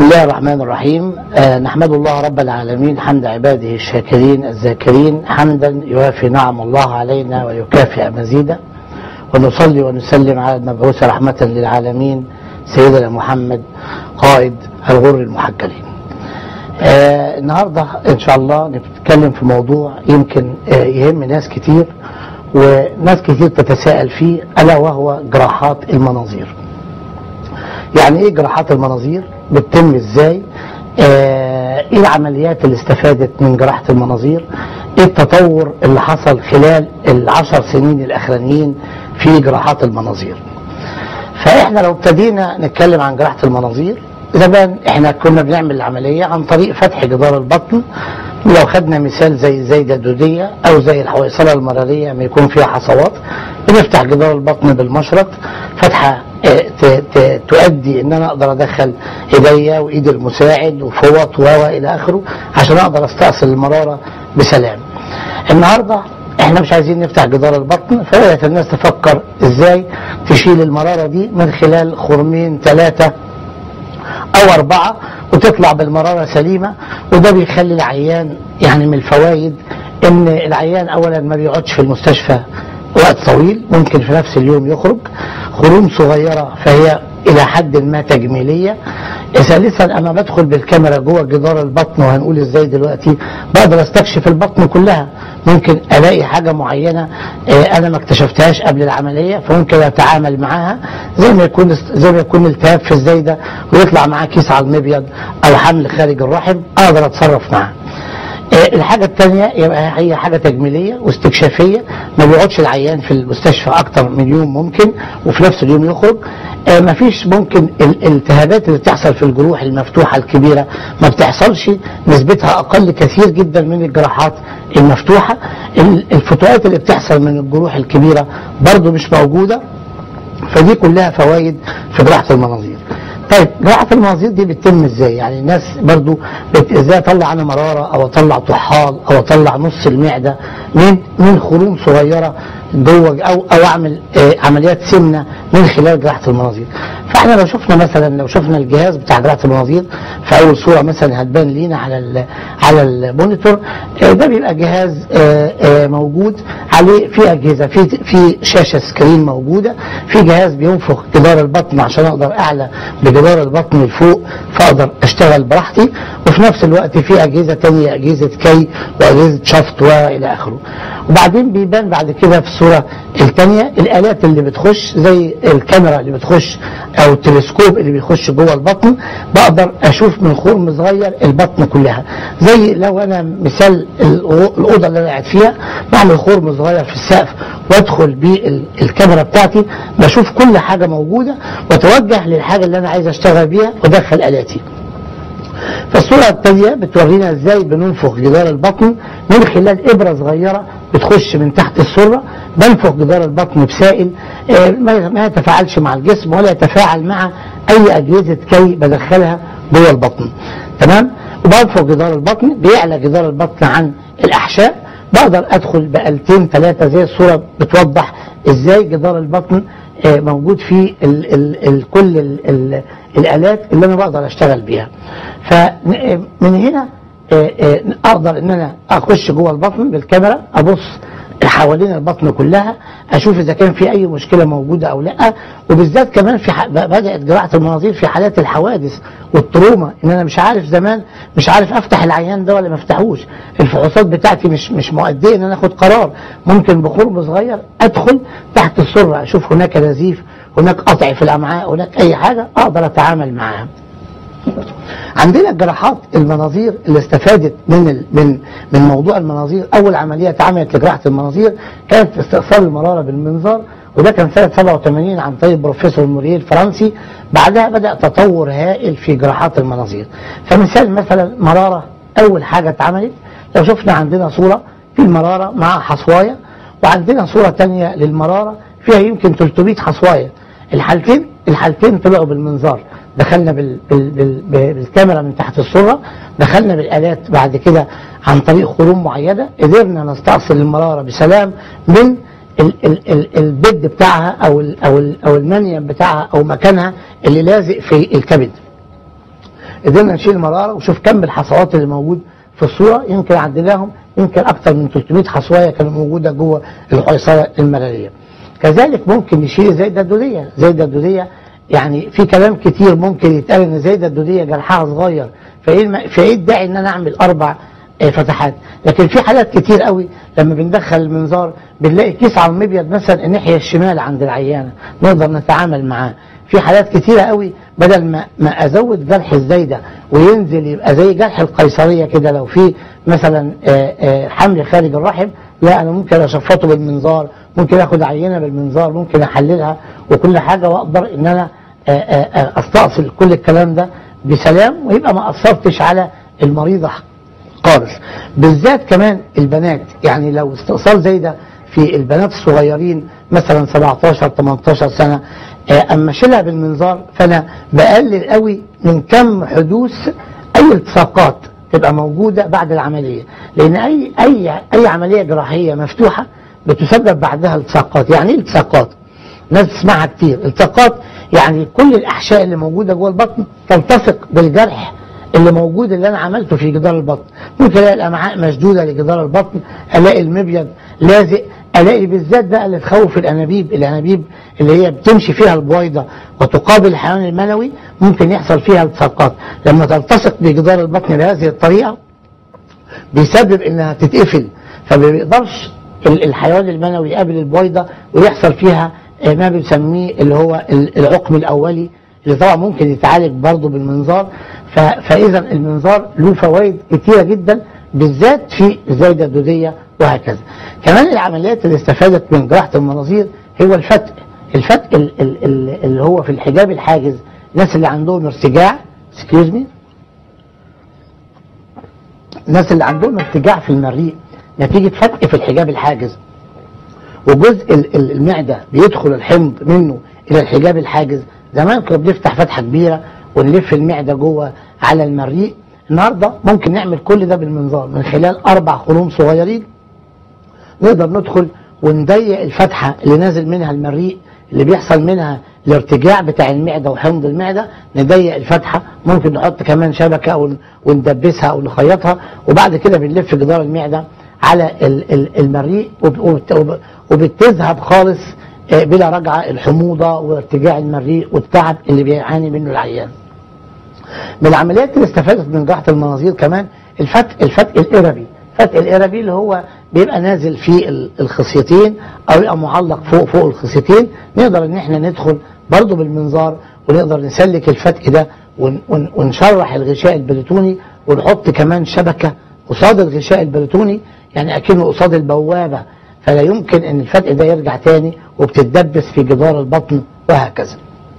الله الرحمن الرحيم آه نحمد الله رب العالمين حمد عباده الشاكرين الذاكرين حمدا يوافي نعم الله علينا ويكافئ مزيدا ونصلي ونسلم على المبعوث رحمة للعالمين سيدنا محمد قائد الغر المحجلين آه النهاردة إن شاء الله نتكلم في موضوع يمكن آه يهم ناس كتير وناس كتير تتساءل فيه ألا وهو جراحات المناظير يعني ايه جراحات المناظير بتتم ازاي آه ايه العمليات اللي استفادت من جراحة المناظير ايه التطور اللي حصل خلال العشر سنين الاخرانيين في جراحات المناظير فاحنا لو ابتدينا نتكلم عن جراحة المناظير زمان احنا كنا بنعمل العملية عن طريق فتح جدار البطن لو خدنا مثال زي الزايدة الدودية او زي الحويصلة المرارية ما يكون فيها حصوات بنفتح جدار البطن بالمشرط فتحة تؤدي ان انا اقدر ادخل ايديا وايد المساعد وفوط و الى اخره عشان اقدر استأصل المرارة بسلام النهاردة احنا مش عايزين نفتح جدار البطن فبدأت الناس تفكر ازاي تشيل المرارة دي من خلال خرمين ثلاثة او اربعة وتطلع بالمرارة سليمة وده بيخلي العيان يعني من الفوائد ان العيان اولا ما بيقعدش في المستشفى وقت طويل ممكن في نفس اليوم يخرج خروم صغيرة فهي إلى حد ما تجميلية ثالثا أما بدخل بالكاميرا جوه جدار البطن وهنقول إزاي دلوقتي بقدر استكشف البطن كلها ممكن ألاقي حاجة معينة أنا ما اكتشفتهاش قبل العملية فممكن أتعامل معاها زي ما يكون زي ما يكون التهاب في الزايدة ويطلع معاه كيس على المبيض أو حمل خارج الرحم أقدر أتصرف معاه الحاجة الثانية يبقى هي حاجة تجميلية واستكشافية ما بيقعدش العيان في المستشفى أكتر من يوم ممكن وفي نفس اليوم يخرج ما فيش ممكن الالتهابات اللي بتحصل في الجروح المفتوحة الكبيرة ما بتحصلش نسبتها أقل كثير جدا من الجراحات المفتوحة الفتوات اللي بتحصل من الجروح الكبيرة برضو مش موجودة فدي كلها فوائد في جراحة المناظير طيب جراحة المناظير دي بتتم ازاي يعني الناس برضو بت... ازاي اطلع انا مرارة او اطلع طحال او اطلع نص المعدة من من خروم صغيرة جوه او او اعمل آه عمليات سمنة من خلال جراحة المناظير فاحنا لو شفنا مثلا لو شفنا الجهاز بتاع جراحة المناظير في اول صورة مثلا هتبان لينا على ال على المونيتور آه ده بيبقى جهاز آه موجود عليه في اجهزة في في شاشة سكرين موجودة في جهاز بينفخ جدار البطن عشان اقدر اعلى بجدار البطن لفوق فاقدر اشتغل براحتي وفي نفس الوقت في اجهزة تانية اجهزة كي واجهزة شفط والى اخره وبعدين بيبان بعد كده في الصورة الثانية الآلات اللي بتخش زي الكاميرا اللي بتخش أو التلسكوب اللي بيخش جوه البطن بقدر أشوف من خرم صغير البطن كلها زي لو أنا مثال الأوضة اللي أنا قاعد فيها بعمل خرم صغير في السقف وأدخل بالكاميرا بتاعتي بشوف كل حاجة موجودة وأتوجه للحاجة اللي أنا عايز أشتغل بيها وأدخل آلاتي فالصورة التالية بتورينا ازاي بننفخ جدار البطن من خلال ابرة صغيرة بتخش من تحت السرة بنفخ جدار البطن بسائل ما يتفاعلش مع الجسم ولا يتفاعل مع اي اجهزة كي بدخلها جوه البطن تمام وبنفخ جدار البطن بيعلى جدار البطن عن الاحشاء بقدر ادخل بآلتين ثلاثة زي الصورة بتوضح ازاي جدار البطن موجود فيه ال ال ال كل ال ال الالات اللي انا بقدر اشتغل بيها فمن هنا اقدر ان انا اخش جوه البطن بالكاميرا ابص حوالين البطن كلها اشوف اذا كان في اي مشكله موجوده او لا وبالذات كمان في بدات جراحه المناظير في حالات الحوادث والتروما ان انا مش عارف زمان مش عارف افتح العيان ده ولا ما افتحوش الفحوصات بتاعتي مش مش مؤديه ان انا اخد قرار ممكن بخرم صغير ادخل تحت السره اشوف هناك نزيف هناك قطع في الامعاء هناك اي حاجه اقدر اتعامل معاها عندنا جراحات المناظير اللي استفادت من ال... من من موضوع المناظير اول عمليه اتعملت لجراحه المناظير كانت استئصال المراره بالمنظار وده كان سنه 87 عن طريق بروفيسور موريه الفرنسي بعدها بدا تطور هائل في جراحات المناظير فمثال مثلا مراره اول حاجه اتعملت لو شفنا عندنا صوره في المراره مع حصوايه وعندنا صوره ثانيه للمراره فيها يمكن 300 حصوايه الحالتين الحالتين طلعوا بالمنظار دخلنا بال بال بال بالكاميرا من تحت السرة دخلنا بالآلات بعد كده عن طريق خروم معينة قدرنا نستأصل المرارة بسلام من ال ال ال البد بتاعها أو ال أو ال أو المنيم بتاعها أو مكانها اللي لازق في الكبد قدرنا نشيل المراره وشوف كم الحصوات اللي موجود في الصوره يمكن عديناهم يمكن اكثر من 300 حصوايه كانوا موجوده جوه الحيصله المراريه. كذلك ممكن نشيل الزايده الدوديه، الزايده الدوديه يعني في كلام كتير ممكن يتقال ان الزايده الدوديه جرحها صغير فايه الم- فايه الداعي ان انا اعمل اربع آه، فتحات لكن في حالات كتير قوي لما بندخل المنظار بنلاقي كيس على المبيض مثلا الناحيه الشمال عند العيانه نقدر نتعامل معاه في حالات كتيره قوي بدل ما ما ازود جرح الزايده وينزل يبقى زي جرح القيصريه كده لو في مثلا آه، آه، حمل خارج الرحم لا انا ممكن اشفطه بالمنظار ممكن اخد عينه بالمنظار ممكن احللها وكل حاجه واقدر ان انا آه، آه، آه، استأصل كل الكلام ده بسلام ويبقى ما اثرتش على المريضه خالص بالذات كمان البنات يعني لو استئصال زي ده في البنات الصغيرين مثلا 17 18 سنه آه، اما اشيلها بالمنظار فانا بقلل قوي من كم حدوث اي التصاقات تبقى موجوده بعد العمليه لان اي اي اي عمليه جراحيه مفتوحه بتسبب بعدها التصاقات يعني ايه التصاقات ناس تسمعها كتير التصاقات يعني كل الاحشاء اللي موجوده جوه البطن تلتصق بالجرح اللي موجود اللي انا عملته في جدار البطن ممكن الاقي الامعاء مشدوده لجدار البطن الاقي المبيض لازق الاقي بالذات بقى اللي تخوف الانابيب الانابيب اللي هي بتمشي فيها البويضه وتقابل الحيوان المنوي ممكن يحصل فيها التصاقات لما تلتصق بجدار البطن بهذه الطريقه بيسبب انها تتقفل فما بيقدرش ال- الحيوان المنوي يقابل البويضه ويحصل فيها آه، ما بنسميه اللي هو ال- العقم الاولي اللي طبعا ممكن يتعالج برضه بالمنظار ف- فاذا المنظار له فوائد كتيره جدا بالذات في الزايده الدوديه وهكذا. كمان العمليات اللي استفادت من جراحه المناظير هو الفتق الفتق ال- ال- ال- اللي هو في الحجاب الحاجز الناس اللي عندهم ارتجاع excuse me الناس اللي عندهم ارتجاع في المريء نتيجة فتق في الحجاب الحاجز وجزء ال- ال- المعدة بيدخل الحمض منه إلى الحجاب الحاجز زمان كنا بنفتح فتحة كبيرة ونلف المعدة جوه على المريء النهاردة ممكن نعمل كل ده بالمنظار من خلال أربع خروم صغيرين نقدر ندخل ونضيق الفتحة اللي نازل منها المريء اللي بيحصل منها الارتجاع بتاع المعدة وحمض المعدة نضيق الفتحة ممكن نحط كمان شبكة أو وندبسها أو نخيطها وبعد كده بنلف جدار المعدة على ال- ال- المريء وب- وبت- وب- وبتذهب خالص آه، بلا رجعة الحموضة وارتجاع المريء والتعب اللي بيعاني منه العيان من العمليات اللي استفادت من جراحه المناظير كمان الفتق الفتق الاربي الفتق الاربي اللي هو بيبقى نازل في ال- الخصيتين او يبقى معلق فوق فوق الخصيتين نقدر ان احنا ندخل برضه بالمنظار ونقدر نسلك الفتق ده ون- ون- ونشرح الغشاء البريتوني ونحط كمان شبكه قصاد الغشاء البريتوني يعني اكنه قصاد البوابه فلا يمكن ان الفتق ده يرجع تاني وبتتدبس في جدار البطن وهكذا.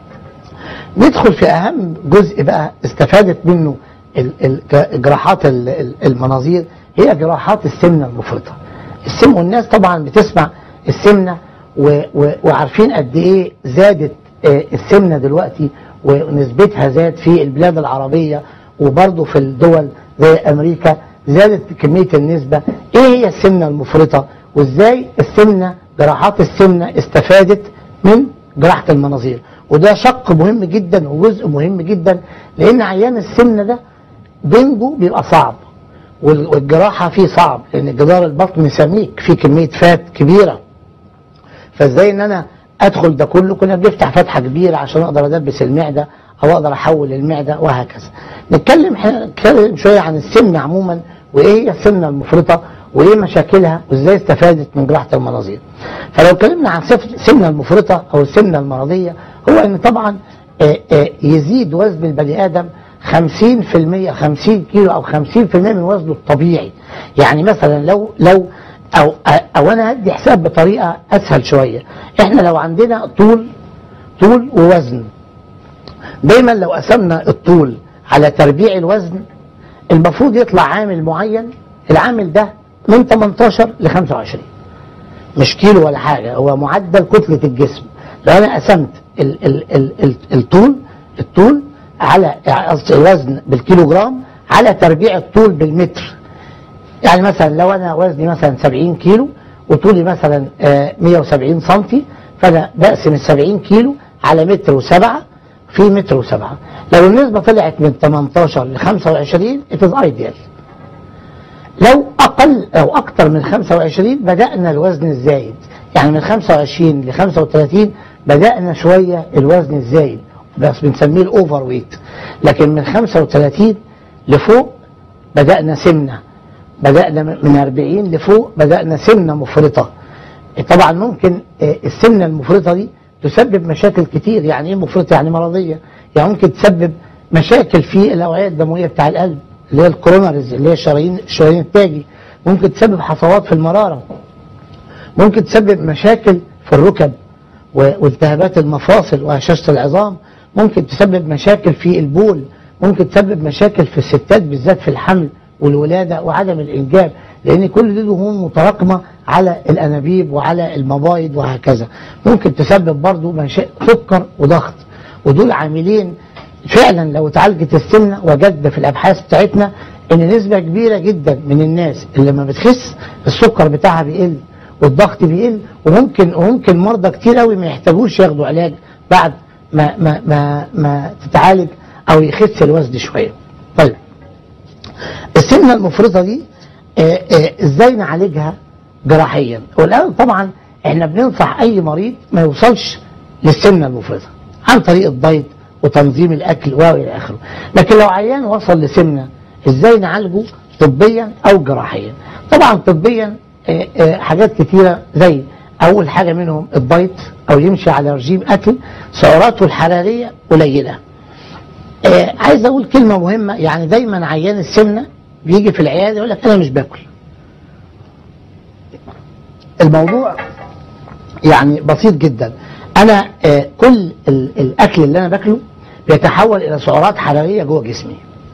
ندخل في اهم جزء بقى استفادت منه ال- ال- جراحات ال- ال- المناظير هي جراحات السمنه المفرطه. السم والناس طبعا بتسمع السمنه و- و- وعارفين قد ايه زادت آه، السمنه دلوقتي ونسبتها زاد في البلاد العربيه وبرضه في الدول زي امريكا زادت كميه النسبه. ايه هي السمنه المفرطه؟ وازاي السمنه جراحات السمنه استفادت من جراحة المناظير وده شق مهم جدا وجزء مهم جدا لأن عيان السمنة ده بنجه بيبقى صعب وال- والجراحة فيه صعب لأن جدار البطن سميك فيه كمية فات كبيرة فازاي ان انا ادخل ده كله كنا بنفتح فتحه كبيره عشان اقدر ادبس المعده او اقدر احول المعده وهكذا. نتكلم احنا نتكلم شويه عن السمنه عموما وايه هي السمنه المفرطه وايه مشاكلها وازاي استفادت من جراحه المناظير. فلو اتكلمنا عن صف- السمنه المفرطه او السمنه المرضيه هو ان طبعا آه، آه، يزيد وزن البني ادم 50% 50 كيلو او 50% من وزنه الطبيعي. يعني مثلا لو لو او او انا هدي حساب بطريقه اسهل شويه احنا لو عندنا طول طول ووزن دايما لو قسمنا الطول على تربيع الوزن المفروض يطلع عامل معين العامل ده من 18 ل 25 مش كيلو ولا حاجه هو معدل كتله الجسم لو انا قسمت ال ال ال ال الطول الطول على قصدي الوزن بالكيلوجرام على تربيع الطول بالمتر يعني مثلا لو انا وزني مثلا 70 كيلو وطولي مثلا آه، 170 سنتي فانا بقسم ال 70 كيلو على متر وسبعة في متر وسبعة لو النسبة طلعت من 18 ل 25 it is ideal لو أقل أو أكثر من 25 بدأنا الوزن الزايد يعني من 25 ل 35 بدأنا شوية الوزن الزايد بس بنسميه الأوفر ويت لكن من 35 لفوق بدأنا سمنة بدأنا من 40 لفوق بدأنا سمنة مفرطة طبعا ممكن السمنة المفرطة دي تسبب مشاكل كتير يعني ايه مفرطة يعني مرضية يعني ممكن تسبب مشاكل في الأوعية الدموية بتاع القلب اللي هي الكوروناريز اللي هي الشرايين الشرايين التاجي ممكن تسبب حصوات في المرارة ممكن تسبب مشاكل في الركب والتهابات المفاصل وهشاشة العظام ممكن تسبب مشاكل في البول ممكن تسبب مشاكل في الستات بالذات في الحمل والولادة وعدم الإنجاب لأن كل دي دهون متراكمة على الأنابيب وعلى المبايض وهكذا ممكن تسبب برضو سكر وضغط ودول عاملين فعلا لو اتعالجت السمنة وجدنا في الأبحاث بتاعتنا ان نسبة كبيرة جدا من الناس اللي لما بتخس السكر بتاعها بيقل والضغط بيقل وممكن وممكن مرضى كتير قوي ما يحتاجوش ياخدوا علاج بعد ما ما ما, ما تتعالج او يخس الوزن شوية طيب السمنة المفرطة دي آآ آآ ازاي نعالجها جراحيا والآن طبعا احنا بننصح اي مريض ما يوصلش للسمنة المفرطة عن طريق الدايت وتنظيم الاكل والى اخره لكن لو عيان وصل لسمنة ازاي نعالجه طبيا او جراحيا طبعا طبيا آآ آآ حاجات كتيرة زي اول حاجة منهم الدايت او يمشي على رجيم اكل سعراته الحرارية قليلة عايز اقول كلمة مهمة يعني دايما عيان السمنة بيجي في العيادة يقول لك انا مش باكل الموضوع يعني بسيط جدا انا كل الاكل اللي انا باكله بيتحول الى سعرات حرارية جوه جسمي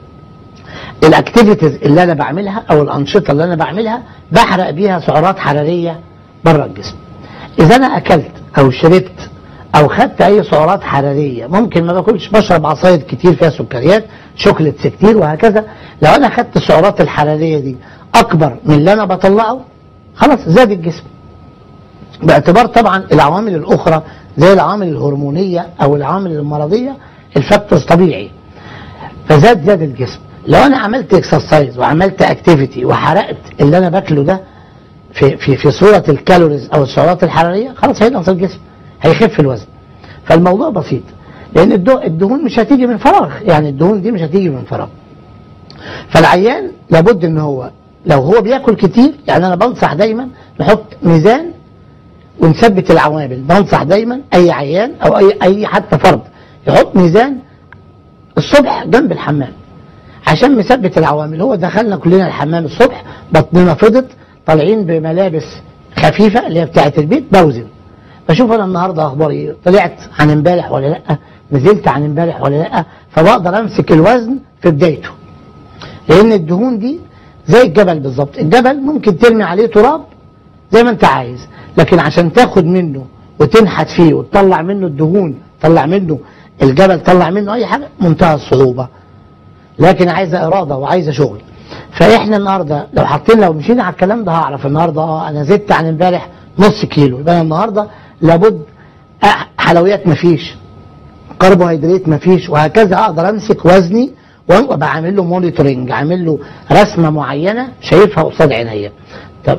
الاكتيفيتيز اللي انا بعملها او الانشطه اللي انا بعملها بحرق بيها سعرات حراريه بره الجسم اذا انا اكلت او شربت او خدت اي سعرات حراريه ممكن ما باكلش بشرب عصاير كتير فيها سكريات شوكليتس كتير وهكذا لو انا خدت السعرات الحراريه دي اكبر من اللي انا بطلعه خلاص زاد الجسم باعتبار طبعا العوامل الاخرى زي العوامل الهرمونيه او العوامل المرضيه الفاكتورز طبيعي فزاد زاد الجسم لو انا عملت اكسرسايز وعملت اكتيفيتي وحرقت اللي انا باكله ده في في في صوره الكالوريز او السعرات الحراريه خلاص هينقص الجسم هيخف الوزن فالموضوع بسيط لان الدهون مش هتيجي من فراغ يعني الدهون دي مش هتيجي من فراغ فالعيان لابد ان هو لو هو بياكل كتير يعني انا بنصح دايما نحط ميزان ونثبت العوامل بنصح دايما اي عيان او اي اي حتى فرد يحط ميزان الصبح جنب الحمام عشان مثبت العوامل هو دخلنا كلنا الحمام الصبح بطننا فضت طالعين بملابس خفيفة اللي هي بتاعة البيت بوزن بشوف انا النهاردة اخباري ايه طلعت عن امبارح ولا لا نزلت عن امبارح ولا لا فبقدر امسك الوزن في بدايته لان الدهون دي زي الجبل بالظبط الجبل ممكن ترمي عليه تراب زي ما انت عايز لكن عشان تاخد منه وتنحت فيه وتطلع منه الدهون تطلع منه الجبل تطلع منه اي حاجة منتهى الصعوبة لكن عايزة إرادة وعايزة شغل فإحنا النهاردة لو حاطين لو مشينا على الكلام ده هعرف النهاردة اه أنا زدت عن امبارح نص كيلو يبقى أنا النهاردة لابد حلويات مفيش كربوهيدرات مفيش وهكذا أقدر أمسك وزني وابقى عامل له مونيتورنج عامل له رسمة معينة شايفها قصاد عينيا طب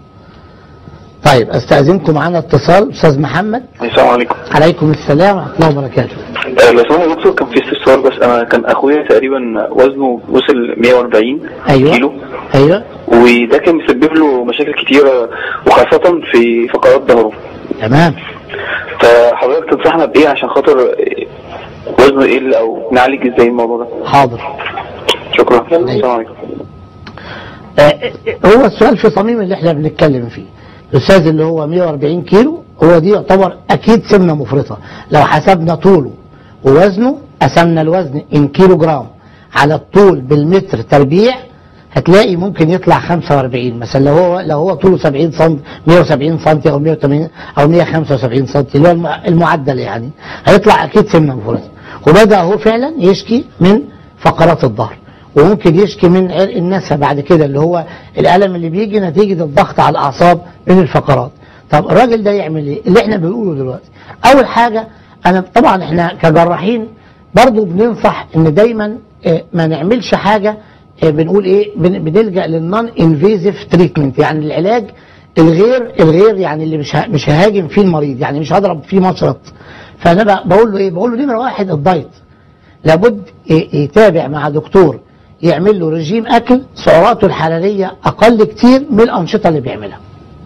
طيب استاذنكم معانا اتصال استاذ محمد السلام عليكم عليكم السلام ورحمه الله وبركاته آه، لو سمحت يا دكتور كان في استفسار بس انا كان اخويا تقريبا وزنه وصل 140 ايوه كيلو ايوه وده كان مسبب له مشاكل كتيرة وخاصة في فقرات ظهره تمام فحضرتك تنصحنا بايه عشان خاطر وزنه يقل او نعالج ازاي الموضوع ده حاضر شكرا السلام عليكم آه، هو السؤال في صميم اللي احنا بنتكلم فيه الاستاذ اللي هو 140 كيلو هو دي يعتبر اكيد سمنه مفرطه لو حسبنا طوله ووزنه قسمنا الوزن ان كيلو جرام على الطول بالمتر تربيع هتلاقي ممكن يطلع 45 مثلا لو هو لو هو طوله 70 سم 170 سم او 180 او 175 سم اللي هو الم- المعدل يعني هيطلع اكيد سمنه مفرطه وبدا هو فعلا يشكي من فقرات الظهر وممكن يشكي من عرق النسا بعد كده اللي هو الالم اللي بيجي نتيجه الضغط على الاعصاب من الفقرات طب الراجل ده يعمل ايه اللي احنا بنقوله دلوقتي اول حاجه انا طبعا احنا كجراحين برضو بننصح ان دايما آه، ما نعملش حاجه آه، بنقول ايه بن- بنلجا للنون انفيزيف تريتمنت يعني العلاج الغير الغير يعني اللي مش ه- مش ههاجم فيه المريض يعني مش هضرب فيه مشرط فانا بقى بقول له ايه بقول له نمره واحد الدايت لابد ي- يتابع مع دكتور يعمل له رجيم اكل سعراته الحراريه اقل كتير من الانشطه اللي بيعملها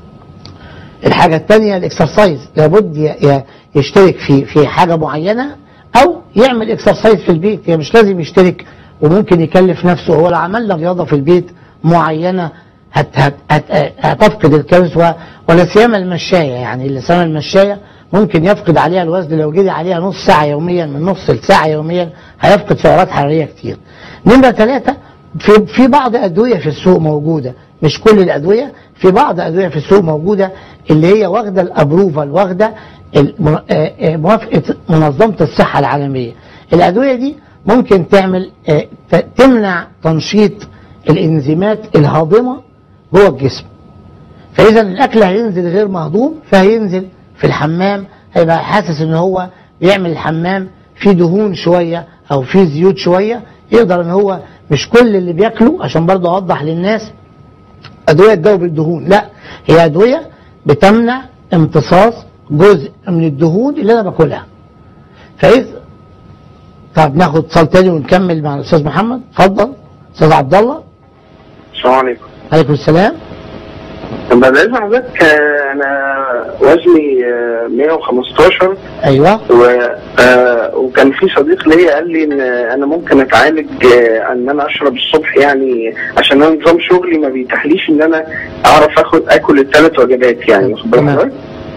الحاجة الثانية الاكسرسايز لابد ي- ي- يشترك في في حاجة معينة أو يعمل اكسرسايز في البيت يعني مش لازم يشترك وممكن يكلف نفسه هو لو عمل له رياضة في البيت معينة هت هت هت هتفقد الكالوريز و- ولا سيما المشاية يعني اللي سيما المشاية ممكن يفقد عليها الوزن لو جري عليها نص ساعة يوميا من نص لساعة يوميا هيفقد سعرات حرارية كتير. نمرة ثلاثة في في بعض أدوية في السوق موجودة مش كل الأدوية في بعض أدوية في السوق موجودة اللي هي واخدة الأبروفال واخدة الم- آه، آه، موافقة منظمة الصحة العالمية الأدوية دي ممكن تعمل آه، ت- تمنع تنشيط الإنزيمات الهاضمة جوه الجسم فإذا الأكل هينزل غير مهضوم فهينزل في الحمام هيبقى حاسس إن هو بيعمل الحمام فيه دهون شوية أو فيه زيوت شوية يقدر إن هو مش كل اللي بياكله عشان برضه أوضح للناس أدوية تذوب الدهون لا هي أدوية بتمنع امتصاص جزء من الدهون اللي أنا باكلها فإذا طب ناخد اتصال تاني ونكمل مع الأستاذ محمد اتفضل أستاذ عبد الله السلام عليكم عليكم السلام بعد اذن حضرتك آه، انا وزني آه، 115 أيوه و آه، وكان في صديق ليا قال لي ان انا ممكن اتعالج آه، ان انا اشرب الصبح يعني عشان انا نظام شغلي ما بيتاحليش ان انا اعرف اخد اكل الثلاث وجبات يعني واخد بالك تمام. حضرتك؟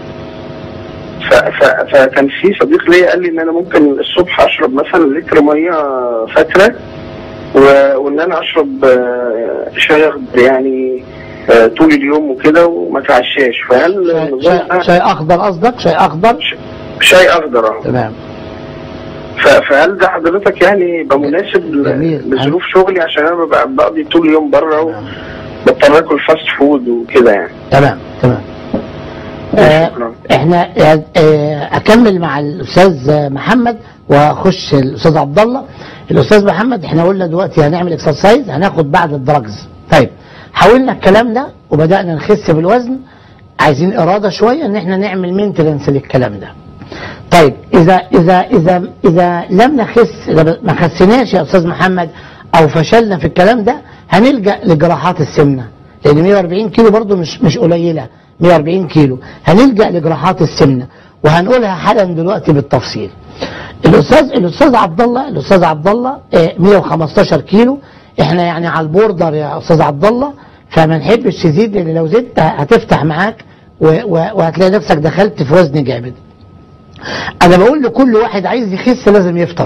ف- ف- فكان في صديق ليا قال لي ان انا ممكن الصبح اشرب مثلا لتر ميه فتره و- وان انا اشرب آه، شاي أخضر يعني آه، طول اليوم وكده وما اتعشاش فهل شاي, النظام شاي, ده شاي اخضر قصدك شاي اخضر شاي اخضر اه تمام ف- فهل ده حضرتك يعني يبقى مناسب ل- جميل. لظروف شغلي عشان انا ببقى بقضي طول اليوم بره تمام. وبضطر اكل فاست فود وكده يعني تمام تمام آه شكرا. احنا آه، آه، اكمل مع الاستاذ محمد واخش الاستاذ عبد الله الاستاذ محمد احنا قلنا دلوقتي هنعمل اكسرسايز هناخد بعد الدراجز طيب حاولنا الكلام ده وبدانا نخس بالوزن عايزين اراده شويه ان احنا نعمل مينتنس للكلام ده طيب اذا اذا اذا اذا لم نخس إذا ما خسناش يا استاذ محمد او فشلنا في الكلام ده هنلجا لجراحات السمنه لان 140 كيلو برضو مش مش قليله 140 كيلو هنلجا لجراحات السمنه وهنقولها حالا دلوقتي بالتفصيل الاستاذ الاستاذ عبد الله الاستاذ عبد الله آه، 115 كيلو احنا يعني على البوردر يا استاذ عبد الله فما نحبش تزيد لان لو زدت هتفتح معاك و- و- وهتلاقي نفسك دخلت في وزن جامد انا بقول لكل واحد عايز يخس لازم يفطر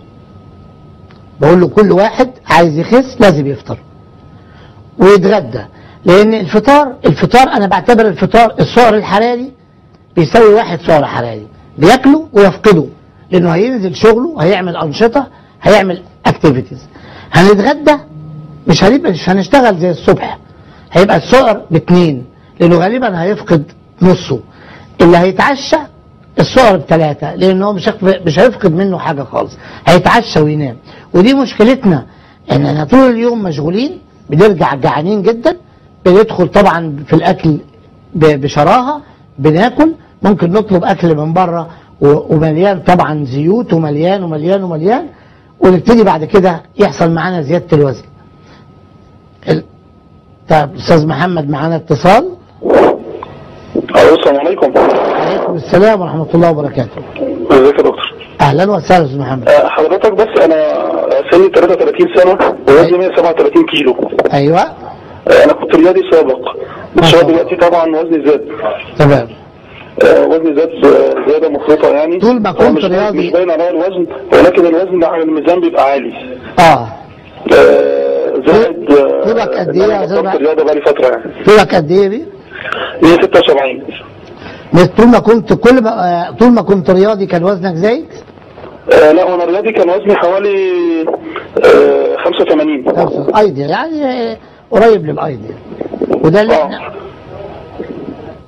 بقول لكل واحد عايز يخس لازم يفطر ويتغدى لان الفطار الفطار انا بعتبر الفطار السعر الحراري بيساوي واحد سعر حراري بياكله ويفقده لانه هينزل شغله هيعمل انشطه هيعمل اكتيفيتيز هنتغدى مش هنبقى مش هنشتغل زي الصبح هيبقى السعر باتنين لانه غالبا هيفقد نصه اللي هيتعشى السعر بثلاثة لأنه هو مش هيفقد- مش هيفقد منه حاجة خالص هيتعشى وينام ودي مشكلتنا إننا طول اليوم مشغولين بنرجع جعانين جدا بندخل طبعا في الأكل ب- بشراهة بناكل ممكن نطلب أكل من بره و- ومليان طبعا زيوت ومليان ومليان ومليان ونبتدي بعد كده يحصل معانا زيادة الوزن ال- طيب أستاذ محمد معانا اتصال الو السلام عليكم عليكم السلام ورحمة الله وبركاته ازيك يا دكتور أهلا وسهلا أستاذ محمد آه، حضرتك بس انا سني 33 سنه ووزني 137 كيلو أيوه آه، انا كنت رياضي سابق ما بس شاء هو الله. دلوقتي طبعا وزني زاد تمام آه، وزني زاد آه، زياده مفرطه يعني طول ما هو كنت مش- رياضي. مش باين عليا الوزن ولكن الوزن ده على الميزان بيبقى عالي آه آه، زائد آه، طولك قد إن إيه أنا يا زلمة؟ بطلت رياضه بقالي فتره يعني طولك قد إيه بيه؟ 176 بس طول ما كنت كل ما آه، طول ما كنت رياضي كان وزنك زايد؟ آه، لا وانا رياضي كان وزني حوالي آه، 85 نفس الايديال يعني آه، قريب للايديال وده اللي احنا اه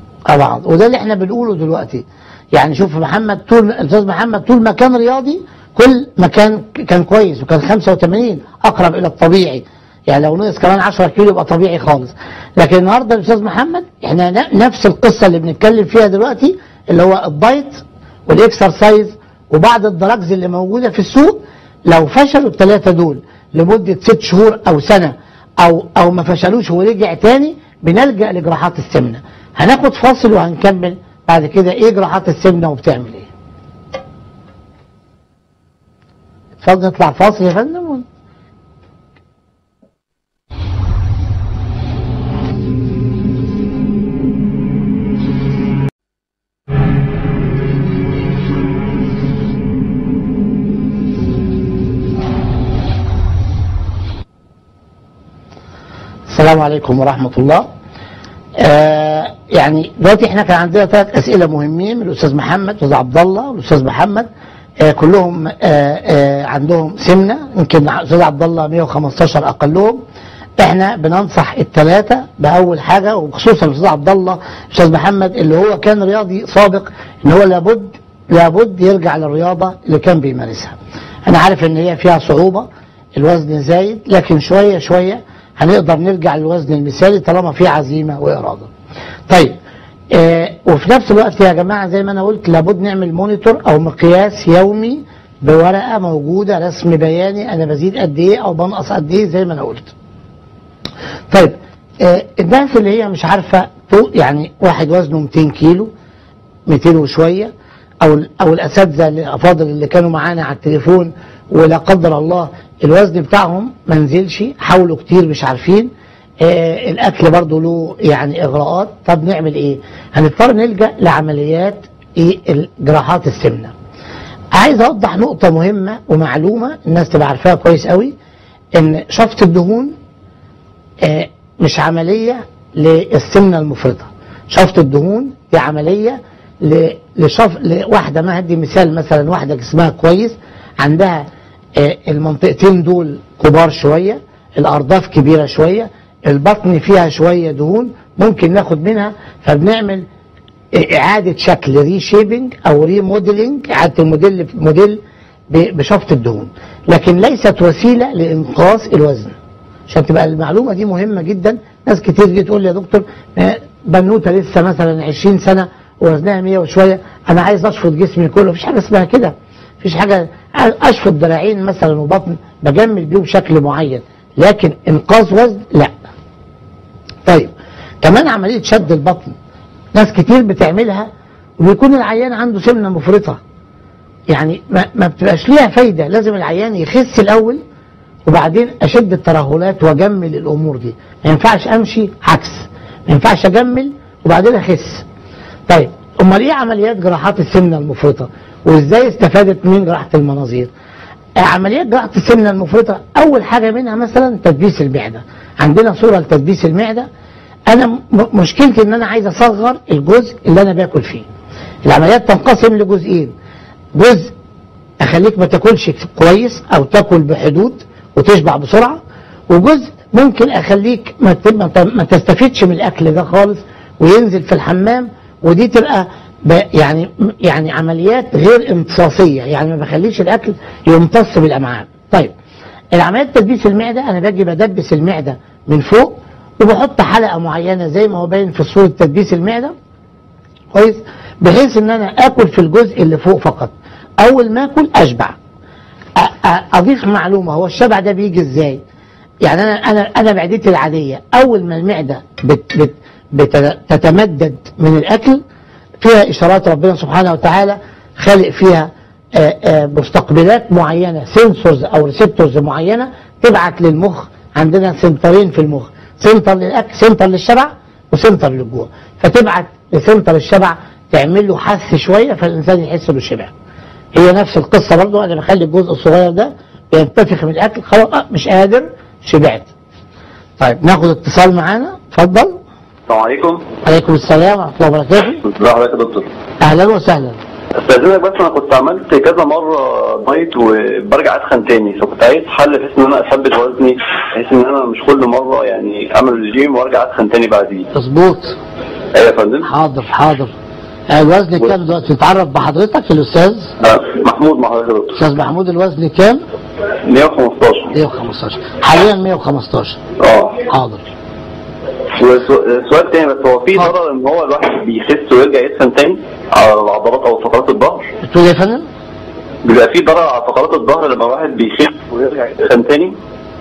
طبعا وده اللي احنا بنقوله دلوقتي يعني شوف محمد طول الاستاذ محمد طول ما كان رياضي كل ما كان كان كويس وكان 85 اقرب الى الطبيعي يعني لو نقص كمان 10 كيلو يبقى طبيعي خالص لكن النهارده الاستاذ محمد احنا ن- نفس القصه اللي بنتكلم فيها دلوقتي اللي هو الدايت والاكسرسايز وبعض الدراجز اللي موجوده في السوق لو فشلوا الثلاثه دول لمده ست شهور او سنه او او ما فشلوش ورجع تاني بنلجا لجراحات السمنه هناخد فاصل وهنكمل بعد كده ايه جراحات السمنه وبتعمل ايه اتفضل نطلع فاصل يا فندم السلام عليكم ورحمة الله آه يعني دلوقتي احنا كان عندنا ثلاث اسئله مهمين من الاستاذ محمد الاستاذ عبد الله والاستاذ محمد آه كلهم آه آه عندهم سمنه يمكن الاستاذ عبد الله 115 اقلهم احنا بننصح الثلاثه باول حاجه وخصوصا الاستاذ عبد الله الاستاذ محمد اللي هو كان رياضي سابق ان هو لابد لابد يرجع للرياضه اللي كان بيمارسها انا عارف ان هي فيها صعوبه الوزن زايد لكن شويه شويه هنقدر نرجع للوزن المثالي طالما في عزيمه واراده. طيب آه وفي نفس الوقت يا جماعه زي ما انا قلت لابد نعمل مونيتور او مقياس يومي بورقه موجوده رسم بياني انا بزيد قد ايه او بنقص قد ايه زي ما انا قلت. طيب آه الناس اللي هي مش عارفه فوق يعني واحد وزنه 200 كيلو 200 وشويه او او الاساتذه الافاضل اللي كانوا معانا على التليفون ولا قدر الله الوزن بتاعهم ما نزلش حاولوا كتير مش عارفين آه الاكل برضو له يعني اغراءات طب نعمل ايه هنضطر نلجا لعمليات ايه جراحات السمنه عايز اوضح نقطه مهمه ومعلومه الناس تبقى عارفاها كويس قوي ان شفط الدهون آه مش عمليه للسمنه المفرطه شفط الدهون دي عمليه ل- لشف لواحده ما هدي مثال مثلا واحده جسمها كويس عندها آه، المنطقتين دول كبار شويه الارداف كبيره شويه البطن فيها شويه دهون ممكن ناخد منها فبنعمل اعاده شكل ري شيبنج او ري موديلنج اعاده الموديل موديل ب- بشفط الدهون لكن ليست وسيله لانقاص الوزن عشان تبقى المعلومه دي مهمه جدا ناس كتير جي تقول لي يا دكتور آه، بنوته لسه مثلا 20 سنه ووزنها 100 وشويه انا عايز اشفط جسمي كله مفيش حاجه اسمها كده مفيش حاجه اشفط دراعين مثلا وبطن بجمل بيهم شكل معين لكن انقاص وزن لا طيب كمان عمليه شد البطن ناس كتير بتعملها وبيكون العيان عنده سمنه مفرطه يعني ما, ما بتبقاش ليها فايده لازم العيان يخس الاول وبعدين اشد الترهلات واجمل الامور دي ما ينفعش امشي عكس ما ينفعش اجمل وبعدين اخس طيب امال ايه عمليات جراحات السمنه المفرطه وازاي استفادت من جراحه المناظير آه، عمليات جراحه السمنه المفرطه اول حاجه منها مثلا تدبيس المعده عندنا صوره لتدبيس المعده انا م- مشكلتي ان انا عايز اصغر الجزء اللي انا باكل فيه العمليات تنقسم لجزئين جزء اخليك ما تاكلش كويس او تاكل بحدود وتشبع بسرعه وجزء ممكن اخليك ما ت- ما ت- ما تستفيدش من الاكل ده خالص وينزل في الحمام ودي تبقى ب- يعني يعني عمليات غير امتصاصيه يعني ما بخليش الاكل يمتص بالامعاء طيب العمليات تدبيس المعده انا باجي بدبس المعده من فوق وبحط حلقه معينه زي ما هو باين في صوره تدبيس المعده كويس بحيث ان انا اكل في الجزء اللي فوق فقط اول ما اكل اشبع أ- أ- اضيف معلومه هو الشبع ده بيجي ازاي يعني انا انا انا معدتي العاديه اول ما المعده بت بت بتتمدد من الاكل فيها اشارات ربنا سبحانه وتعالى خالق فيها آه، آه، مستقبلات معينه سنسورز او ريسبتورز معينه تبعت للمخ عندنا سنترين في المخ سنتر للاكل سنتر للشبع وسنتر للجوع فتبعت لسنتر الشبع تعمل له حس شويه فالانسان يحس انه شبع هي نفس القصه برضو انا بخلي الجزء الصغير ده بينتفخ من الاكل خلاص آه مش قادر شبعت طيب ناخد اتصال معانا اتفضل السلام عليكم عليكم السلام ورحمه الله وبركاته ازي حضرتك يا دكتور اهلا وسهلا استاذنك بس انا كنت عملت كذا مره دايت وبرجع اتخن تاني فكنت عايز حل بحيث ان انا اثبت وزني بحيث ان انا مش كل مره يعني اعمل الجيم وارجع اتخن تاني بعديه مظبوط ايوه يا فندم حاضر حاضر آه، الوزن كام دلوقتي نتعرف بحضرتك الاستاذ آه، محمود مع حضرتك يا دكتور استاذ محمود الوزن كام 115 115 حاليا 115 اه حاضر وسؤال تاني بس هو في ضرر ان هو الواحد بيخس ويرجع يتخن تاني على العضلات او فقرات الظهر بتقول ايه يا فندم؟ بيبقى في ضرر على فقرات الظهر لما الواحد بيخس ويرجع يتخن تاني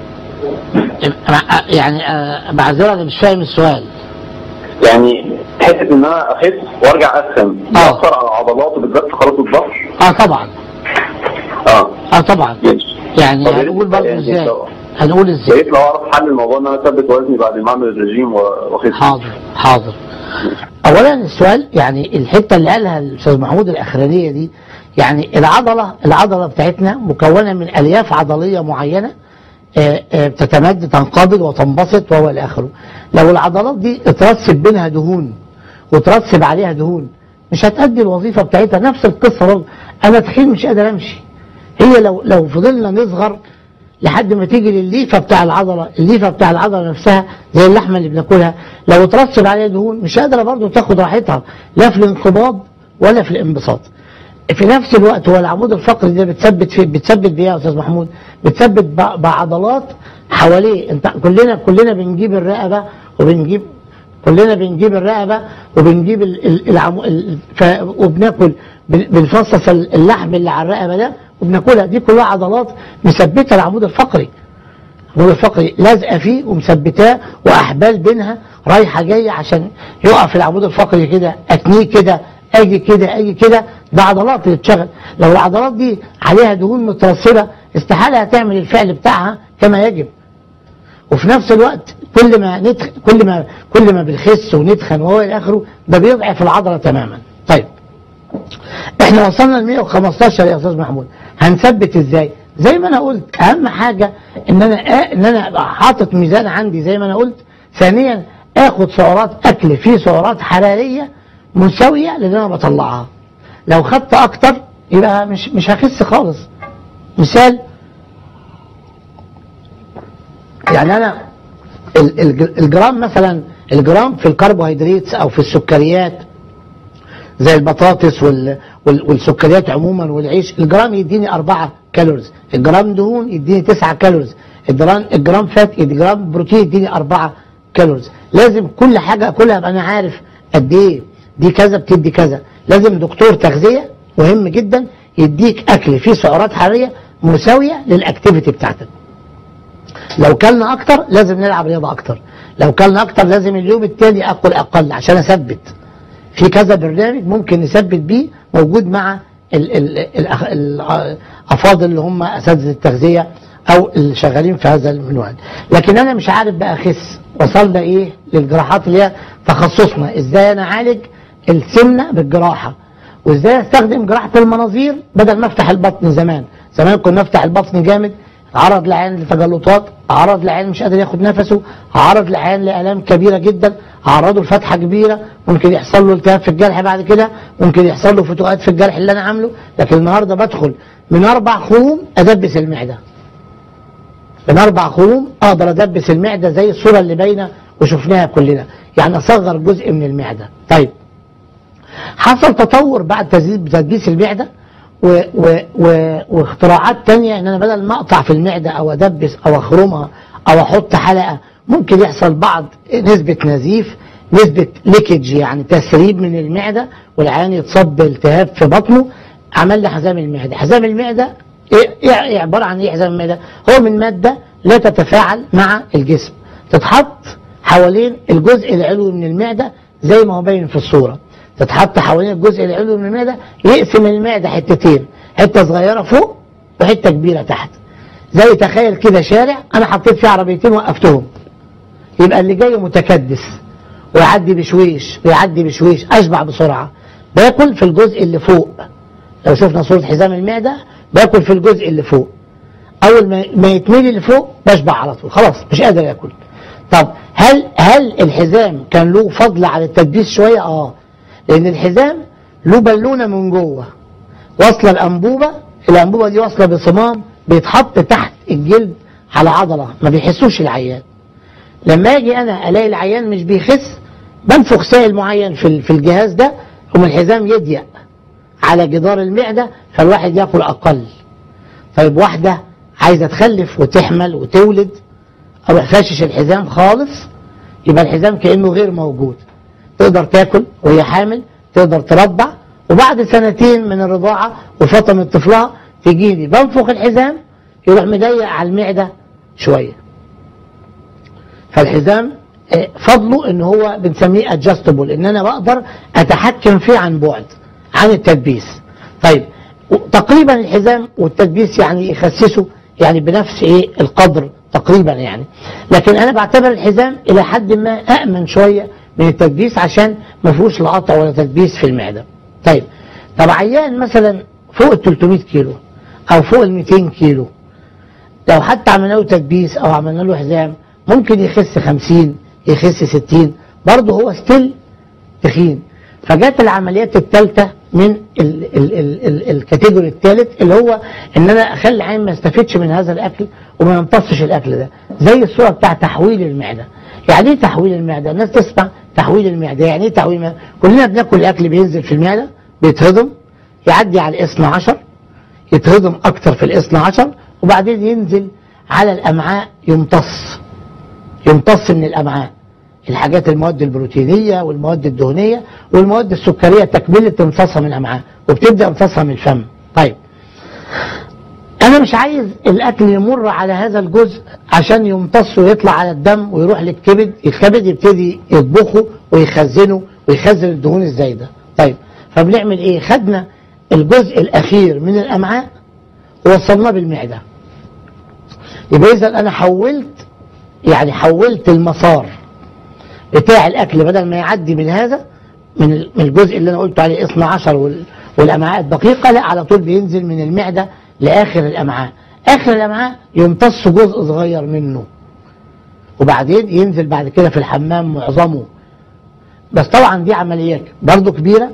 أنا- يعني آه، بعذرك أنا مش فاهم السؤال يعني حته ان انا اخس وارجع اتخن بيأثر على العضلات وبالذات فقرات الظهر اه طبعا اه اه طبعا ماشي يعني طب يا ريت- هنقول برضه يعني ازاي لو- هنقول يا ازاي ريت لو اعرف حل الموضوع ان انا اثبت وزني بعد ما اعمل الرجيم و- واخس حاضر حاضر اولا السؤال يعني الحته اللي قالها الاستاذ محمود الاخرانيه دي يعني العضله العضله بتاعتنا مكونه من الياف عضليه معينه آه، آه، بتتمد تنقبض وتنبسط وهو الى اخره لو العضلات دي اترسب بينها دهون وترسب عليها دهون مش هتأدي الوظيفه بتاعتها نفس القصه برضه انا تخين مش قادر امشي هي لو لو فضلنا نصغر لحد ما تيجي للليفه بتاع العضله الليفه بتاع العضله نفسها زي اللحمه اللي بناكلها لو اترسب عليها دهون مش قادره برضه تاخد راحتها لا في الانقباض ولا في الانبساط في نفس الوقت هو العمود الفقري ده بتثبت في بتثبت بيه يا استاذ محمود بتثبت ب- بعضلات حواليه انت كلنا كلنا بنجيب الرقبه وبنجيب كلنا بنجيب الرقبه وبنجيب ال- ال- العمو ال- ف- وبناكل بن- بنفصص ال- اللحم اللي على الرقبه ده وبناكلها دي كلها عضلات مثبته العمود الفقري العمود الفقري لازقه فيه ومثبتاه واحبال بينها رايحه جايه عشان يقف العمود الفقري كده اتنيه كده اجي كده اجي كده ده عضلات اللي بتشتغل لو العضلات دي عليها دهون مترسبه استحاله هتعمل الفعل بتاعها كما يجب وفي نفس الوقت كل ما ندخ... كل ما كل ما بنخس وندخن وهو الى اخره ده بيضعف العضله تماما طيب احنا وصلنا ل 115 يا استاذ محمود هنثبت ازاي زي ما انا قلت اهم حاجه ان انا آ... ان انا ابقى حاطط ميزان عندي زي ما انا قلت ثانيا اخد سعرات اكل فيه سعرات حراريه مساويه للي انا بطلعها لو خدت اكتر يبقى مش مش هخس خالص مثال يعني انا ال- ال- الجرام مثلا الجرام في الكربوهيدرات او في السكريات زي البطاطس وال وال والسكريات عموما والعيش الجرام يديني 4 كالوريز الجرام دهون يديني 9 كالوريز الجرام الجرام فات يدي جرام بروتين يديني 4 كالوريز لازم كل حاجه اكلها ابقى انا عارف قد ايه دي كذا بتدي كذا لازم دكتور تغذيه مهم جدا يديك اكل فيه سعرات حراريه مساويه للاكتيفيتي بتاعتك لو كلنا اكتر لازم نلعب رياضه اكتر لو كلنا اكتر لازم اليوم التاني اكل اقل عشان اثبت في كذا برنامج ممكن نثبت بيه موجود مع ال ال الأخ- الافاضل اللي هم اساتذه التغذيه او اللي شغالين في هذا المنوال لكن انا مش عارف بقى اخس وصلنا ايه للجراحات اللي هي تخصصنا ازاي انا اعالج السمنه بالجراحه وازاي استخدم جراحه المناظير بدل ما افتح البطن زمان زمان كنا نفتح البطن جامد عرض العين لتجلطات عرض العين مش قادر ياخد نفسه عرض العين لالام كبيره جدا عرضه لفتحه كبيره ممكن يحصل له التهاب في الجرح بعد كده ممكن يحصل له فتوقات في الجرح اللي انا عامله لكن النهارده بدخل من اربع خروم ادبس المعده من اربع خروم اقدر ادبس المعده زي الصوره اللي باينه وشفناها كلنا يعني اصغر جزء من المعده طيب حصل تطور بعد تزيد- تدبيس المعده و و و واختراعات تانية ان انا بدل ما اقطع في المعده او ادبس او اخرمها او احط حلقه ممكن يحصل بعض نسبه نزيف نسبه ليكج يعني تسريب من المعده والعيان يتصاب بالتهاب في بطنه عمل لي حزام المعده حزام المعده ايه إيه- إيه عباره عن ايه حزام المعده هو من ماده لا تتفاعل مع الجسم تتحط حوالين الجزء العلوي من المعده زي ما هو باين في الصوره تتحط حوالين الجزء العلوي من المعده يقسم المعده حتتين حته صغيره فوق وحته كبيره تحت زي تخيل كده شارع انا حطيت فيه عربيتين وقفتهم يبقى اللي جاي متكدس ويعدي بشويش ويعدي بشويش اشبع بسرعه باكل في الجزء اللي فوق لو شفنا صوره حزام المعده باكل في الجزء اللي فوق اول ما ما يتملي اللي فوق بشبع على طول خلاص مش قادر اكل طب هل هل الحزام كان له فضل على التدبيس شويه اه لان الحزام له بالونه من جوه واصله الانبوبه الانبوبه دي واصله بصمام بيتحط تحت الجلد على عضله ما بيحسوش العيان لما اجي انا الاقي العيان مش بيخس بنفخ سائل معين في ال- في الجهاز ده ومن الحزام يضيق على جدار المعدة فالواحد ياكل أقل طيب واحدة عايزة تخلف وتحمل وتولد أروح فاشش الحزام خالص يبقى الحزام كأنه غير موجود تقدر تاكل وهي حامل تقدر ترضع وبعد سنتين من الرضاعة وفطمة طفلها تجيلي بنفخ الحزام يروح مضيق على المعدة شوية فالحزام آه، فضله ان هو بنسميه ادجستبل ان انا بقدر اتحكم فيه عن بعد عن التدبيس طيب و- تقريبا الحزام والتدبيس يعني يخسسه يعني بنفس ايه القدر تقريبا يعني لكن انا بعتبر الحزام الى حد ما امن شويه من التدبيس عشان ما فيهوش لا قطع ولا تدبيس في المعده طيب طب عيان مثلا فوق ال 300 كيلو او فوق ال 200 كيلو لو حتى عملنا له تدبيس او عملنا له حزام ممكن يخس 50 يخس 60 برضه هو ستيل تخين فجت العمليات الثالثه من ال- ال- ال- ال- الكاتيجوري الثالث اللي هو ان انا اخلي العين ما يستفيدش من هذا الاكل وما يمتصش الاكل ده زي الصوره بتاع تحويل المعده يعني ايه تحويل المعده الناس تسمع تحويل المعده يعني ايه تحويل المعده كلنا بناكل الاكل بينزل في المعده بيتهضم يعدي على الاثنى عشر يتهضم اكتر في الاثنى عشر وبعدين ينزل على الامعاء يمتص يمتص من الامعاء الحاجات المواد البروتينيه والمواد الدهنيه والمواد السكريه تكمله امتصاصها من الامعاء وبتبدا امتصاصها من الفم طيب انا مش عايز الاكل يمر على هذا الجزء عشان يمتص ويطلع على الدم ويروح للكبد الكبد يبتدي يطبخه ويخزنه ويخزن الدهون الزايده طيب فبنعمل ايه خدنا الجزء الاخير من الامعاء ووصلناه بالمعده يبقى اذا انا حولت يعني حولت المسار بتاع الاكل بدل ما يعدي من هذا من ال- من الجزء اللي انا قلت عليه 12 وال- والامعاء الدقيقه لا على طول بينزل من المعده لاخر الامعاء اخر الامعاء يمتص جزء صغير منه وبعدين ينزل بعد كده في الحمام معظمه بس طبعا دي عمليات برضو كبيره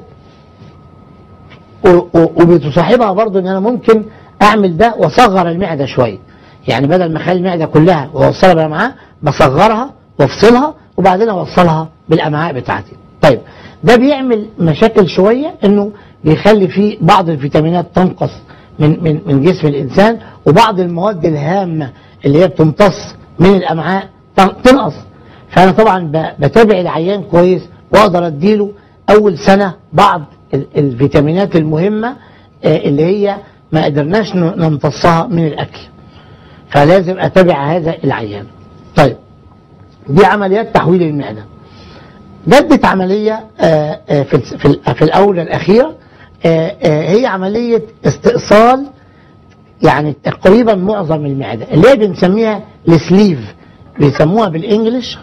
و- و- وبتصاحبها برضو ان انا ممكن اعمل ده واصغر المعده شويه يعني بدل ما اخلي المعده كلها واوصلها بالامعاء بصغرها وافصلها وبعدين اوصلها بالامعاء بتاعتي طيب ده بيعمل مشاكل شويه انه بيخلي فيه بعض الفيتامينات تنقص من من من جسم الانسان وبعض المواد الهامه اللي هي بتمتص من الامعاء تن- تنقص فانا طبعا ب- بتابع العيان كويس واقدر اديله اول سنه بعض ال- الفيتامينات المهمه آه، اللي هي ما قدرناش ن- نمتصها من الاكل فلازم اتابع هذا العيان طيب دي عمليات تحويل المعده جدت عمليه آه، آه، في الس- في ال- في الاونه الاخيره آه، آه، هي عمليه استئصال يعني تقريبا معظم المعده اللي هي بنسميها السليف بيسموها بالانجلش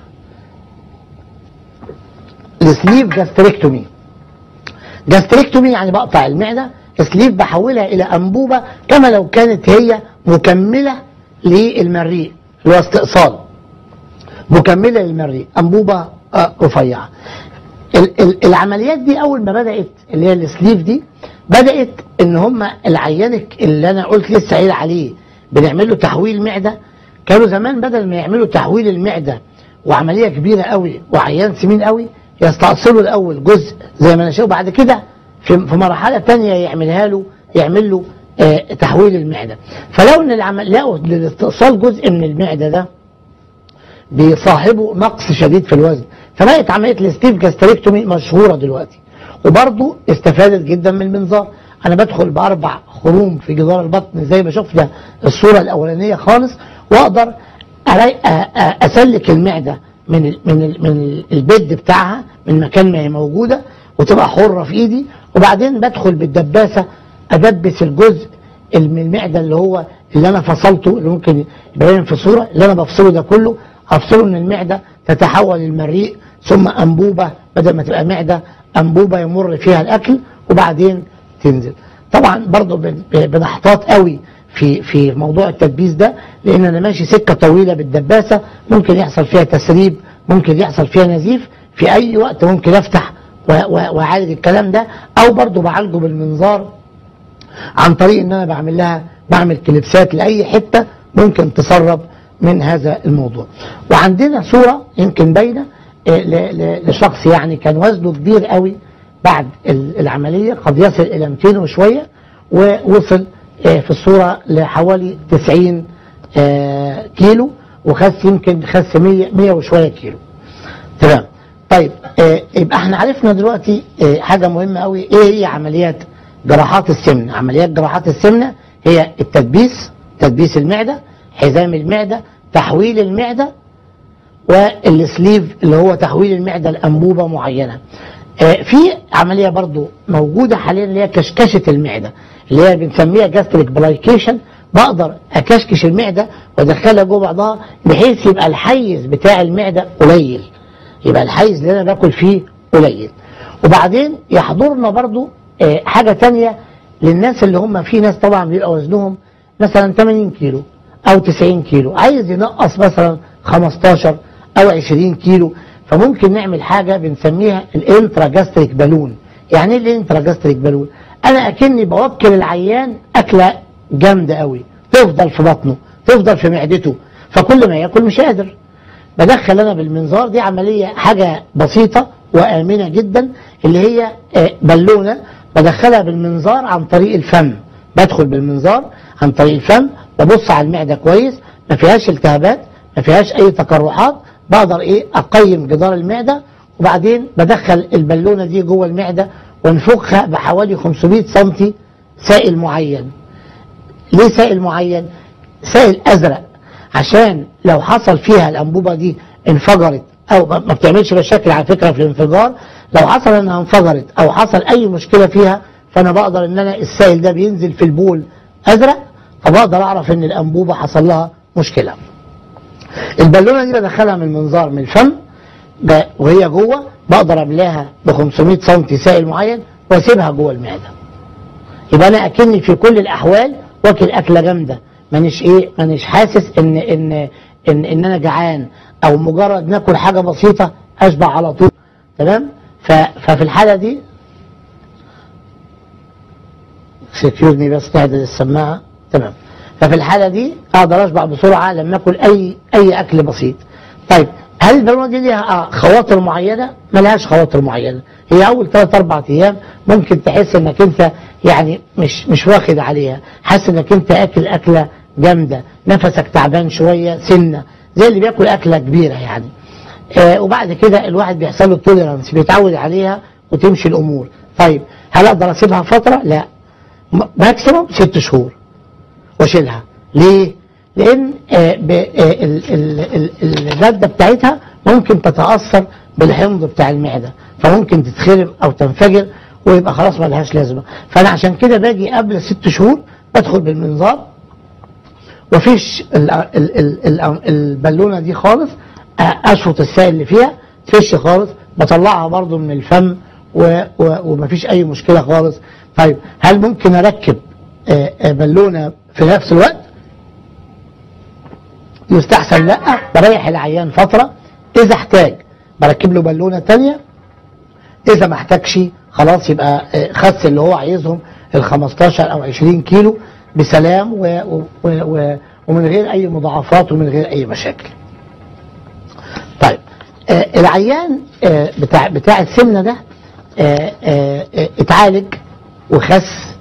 السليف جاستريكتومي جاستريكتومي يعني بقطع المعده سليف بحولها الى انبوبه كما لو كانت هي مكمله للمريء اللي هو استئصال مكمله للمريء انبوبه آه، رفيعه ال- ال- العمليات دي اول ما بدات اللي هي السليف دي بدات ان هم العيان الك- اللي انا قلت لسه قايل عليه بنعمل له تحويل معده كانوا زمان بدل ما يعملوا تحويل المعده وعمليه كبيره قوي وعيان سمين قوي يستأصلوا الاول جزء زي ما انا شايف وبعد كده في في مرحله ثانيه يعملها له يعمل له آه، تحويل المعده فلو ان العمل لقوا إن الاستئصال جزء من المعده ده بيصاحبه نقص شديد في الوزن فبقت عمليه الستيف جاستريكتومي مشهوره دلوقتي وبرضه استفادت جدا من المنظار انا بدخل باربع خروم في جدار البطن زي ما شفنا الصوره الاولانيه خالص واقدر أري- أ- أ- اسلك المعده من ال من ال من ال- البيد بتاعها من مكان ما هي موجوده وتبقى حره في ايدي وبعدين بدخل بالدباسه ادبس الجزء اللي من المعده اللي هو اللي انا فصلته اللي ممكن يبين في صوره اللي انا بفصله ده كله افصله من المعده تتحول المريء ثم انبوبه بدل ما تبقى معده انبوبه يمر فيها الاكل وبعدين تنزل طبعا برضه بن- بنحتاط قوي في في موضوع التدبيس ده لان انا ماشي سكه طويله بالدباسه ممكن يحصل فيها تسريب ممكن يحصل فيها نزيف في اي وقت ممكن افتح و- و- واعالج الكلام ده او برضه بعالجه بالمنظار عن طريق ان انا بعمل لها بعمل كليبسات لاي حته ممكن تسرب من هذا الموضوع وعندنا صوره يمكن باينه آه، ل- ل- لشخص يعني كان وزنه كبير قوي بعد ال- العملية قد يصل إلى 200 وشوية ووصل آه، في الصورة لحوالي 90 آه، كيلو وخس يمكن خس 100 100 وشوية كيلو تمام طيب آه، يبقى احنا عرفنا دلوقتي آه، حاجة مهمة قوي ايه هي عمليات جراحات السمنة عمليات جراحات السمنة هي التدبيس تدبيس المعدة حزام المعدة تحويل المعدة والسليف اللي هو تحويل المعدة لأنبوبة معينة آه، في عملية برضو موجودة حاليا اللي هي كشكشة المعدة اللي هي بنسميها جاستريك بلايكيشن بقدر أكشكش المعدة وأدخلها جوه بعضها بحيث يبقى الحيز بتاع المعدة قليل يبقى الحيز اللي أنا باكل فيه قليل وبعدين يحضرنا برضو آه، حاجة تانية للناس اللي هم في ناس طبعا بيبقى وزنهم مثلا 80 كيلو أو 90 كيلو عايز ينقص مثلا 15 أو 20 كيلو فممكن نعمل حاجة بنسميها الانترا جاستريك بالون يعني ايه الانترا جاستريك بالون انا اكني بوكل العيان اكلة جامدة قوي تفضل في بطنه تفضل في معدته فكل ما ياكل مش قادر بدخل انا بالمنظار دي عملية حاجة بسيطة وآمنة جدا اللي هي آه، بالونة بدخلها بالمنظار عن طريق الفم بدخل بالمنظار عن طريق الفم ببص على المعدة كويس ما فيهاش التهابات ما فيهاش اي تقرحات بقدر ايه اقيم جدار المعدة وبعدين بدخل البالونة دي جوه المعدة وانفخها بحوالي 500 سنتي سائل معين ليه سائل معين سائل ازرق عشان لو حصل فيها الانبوبه دي انفجرت او ما ما بتعملش مشاكل على فكره في الانفجار لو حصل انها انفجرت او حصل اي مشكله فيها فانا بقدر ان انا السائل ده بينزل في البول ازرق فبقدر اعرف ان الانبوبه حصل لها مشكله البالونه دي بدخلها من المنظار من الفم ب- وهي جوه بقدر املاها ب 500 سم سائل معين واسيبها جوه المعده يبقى انا اكني في كل الاحوال واكل اكله جامده مانيش ايه مانيش حاسس ان ان ان ان انا جعان او مجرد ناكل حاجه بسيطه اشبع على طول تمام ف- ففي الحاله دي سكيور مي بس تعدل السماعه تمام ففي الحاله دي اقدر اشبع بسرعه لما اكل اي اي اكل بسيط طيب هل البالونه دي ليها خواطر معينه؟ ملهاش خواطر معينه، هي اول ثلاث اربع ايام ممكن تحس انك انت يعني مش مش واخد عليها، حاسس انك انت اكل اكله جامده، نفسك تعبان شويه سنه، زي اللي بياكل اكله كبيره يعني. آه وبعد كده الواحد بيحصل له توليرانس بيتعود عليها وتمشي الامور. طيب هل اقدر اسيبها فتره؟ لا. م- ماكسيموم ست شهور. واشيلها ليه لان آه، ب- آه، ال- ال- ال- الماده بتاعتها ممكن تتاثر بالحمض بتاع المعده فممكن تتخرب او تنفجر ويبقى خلاص ما لهاش لازمه فانا عشان كده باجي قبل ست شهور بدخل بالمنظار وفيش ال- ال- ال- ال- البالونه دي خالص آه، اشفط السائل اللي فيها تفش خالص بطلعها برضو من الفم و- و- ومفيش اي مشكله خالص طيب هل ممكن اركب آه، آه، بالونه في نفس الوقت يستحسن لا بريح العيان فتره اذا احتاج بركب له بالونه تانية اذا ما احتاجش خلاص يبقى آه، خس اللي هو عايزهم ال 15 او 20 كيلو بسلام و و و ومن غير اي مضاعفات ومن غير اي مشاكل. طيب آه العيان آه بتاع بتاع السمنه ده آه آه آه اتعالج وخس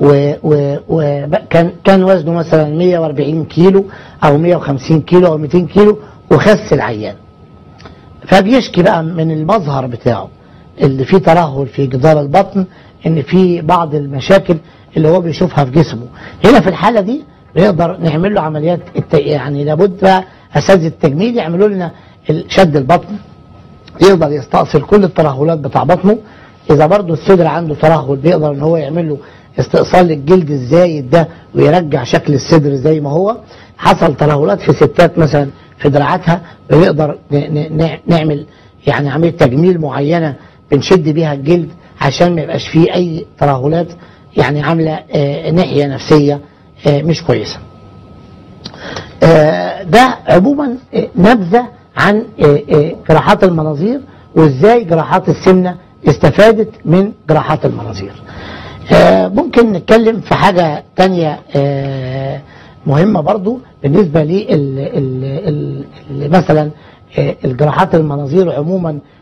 وكان كان وزنه مثلا 140 كيلو او 150 كيلو او 200 كيلو وخس العيان. فبيشكي بقى من المظهر بتاعه اللي فيه ترهل في جدار البطن ان في بعض المشاكل اللي هو بيشوفها في جسمه هنا في الحاله دي نقدر نعمل له عمليات الت... يعني لابد بقى اساتذه التجميل يعملوا لنا ال- شد البطن يقدر يستأصل كل الترهلات بتاع بطنه اذا برضه الصدر عنده ترهل بيقدر ان هو يعمل له استئصال للجلد الزايد ده ويرجع شكل الصدر زي ما هو حصل ترهلات في ستات مثلا في دراعاتها بنقدر ن- ن- ن- نعمل يعني عمليه تجميل معينه بنشد بيها الجلد عشان ما يبقاش فيه اي ترهلات يعني عامله آه، ناحيه نفسيه آه، مش كويسه. آه، ده عموما آه، نبذه عن آه، آه، جراحات المناظير وازاي جراحات السمنه استفادت من جراحات المناظير. آه، ممكن نتكلم في حاجه تانية آه، مهمه برضو بالنسبه لي ال- ال- ال- ال- مثلا آه، الجراحات المناظير عموما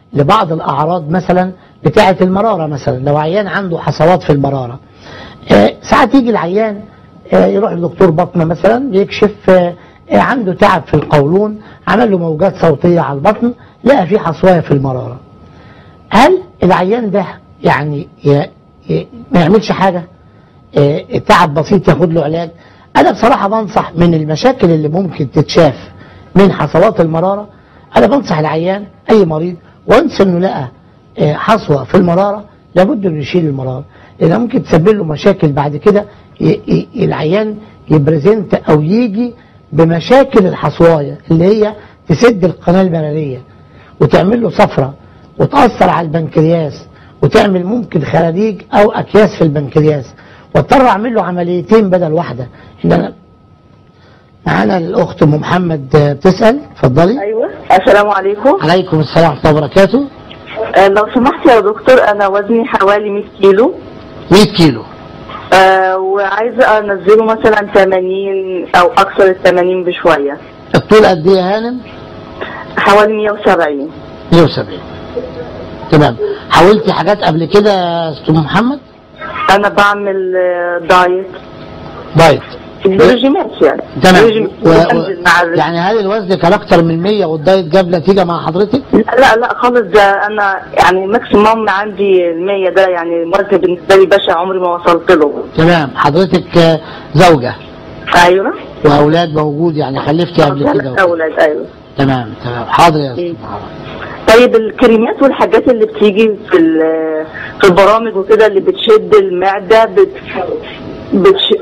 لبعض الاعراض مثلا بتاعه المراره مثلا لو عيان عنده حصوات في المراره آه، ساعات يجي العيان آه، يروح لدكتور بطنه مثلا يكشف آه، آه، عنده تعب في القولون عمل له موجات صوتيه على البطن لقى في حصويه في المراره هل العيان ده يعني ي- ي- ما يعملش حاجه آه، تعب بسيط ياخد له علاج انا بصراحه بنصح من المشاكل اللي ممكن تتشاف من حصوات المراره انا بنصح العيان اي مريض وانس انه لقى آه، حصوه في المراره لابد انه يشيل المراره لانها ممكن تسبب له مشاكل بعد كده ي- ي- العيان يبرزنت او يجي بمشاكل الحصوايه اللي هي تسد القناه المراريه وتعمل له صفرة وتأثر على البنكرياس وتعمل ممكن خراريج أو أكياس في البنكرياس واضطر أعمل له عمليتين بدل واحدة إن أنا معانا الأخت أم محمد آه، بتسأل اتفضلي ايوه السلام عليكم عليكم السلام ورحمة الله وبركاته آه لو سمحت يا دكتور انا وزني حوالي 100 كيلو 100 كيلو آه وعايزه انزله مثلا 80 او اكثر ال 80 بشويه الطول قد إيه يا هانم؟ حوالي 170 170 تمام حاولتي حاجات قبل كده يا أستاذ محمد؟ انا بعمل آه، دايت دايت برجيمات يعني تمام برجيمات. و... و... بنزل مع الرجيم. يعني هل الوزن كان أكتر من 100 والدايت جاب نتيجة مع حضرتك؟ لا لا خالص ده انا يعني ماكسيموم عندي ال 100 ده يعني الوزن بالنسبه لي بشع عمري ما وصلت له تمام حضرتك آه، زوجة ايوه واولاد موجود يعني خلفتي قبل كده ثلاث وكده. اولاد ايوه تمام تمام حاضر يا استاذ مم. محمد. طيب الكريمات والحاجات اللي بتيجي في ال- في البرامج وكده اللي بتشد المعده بت بتش...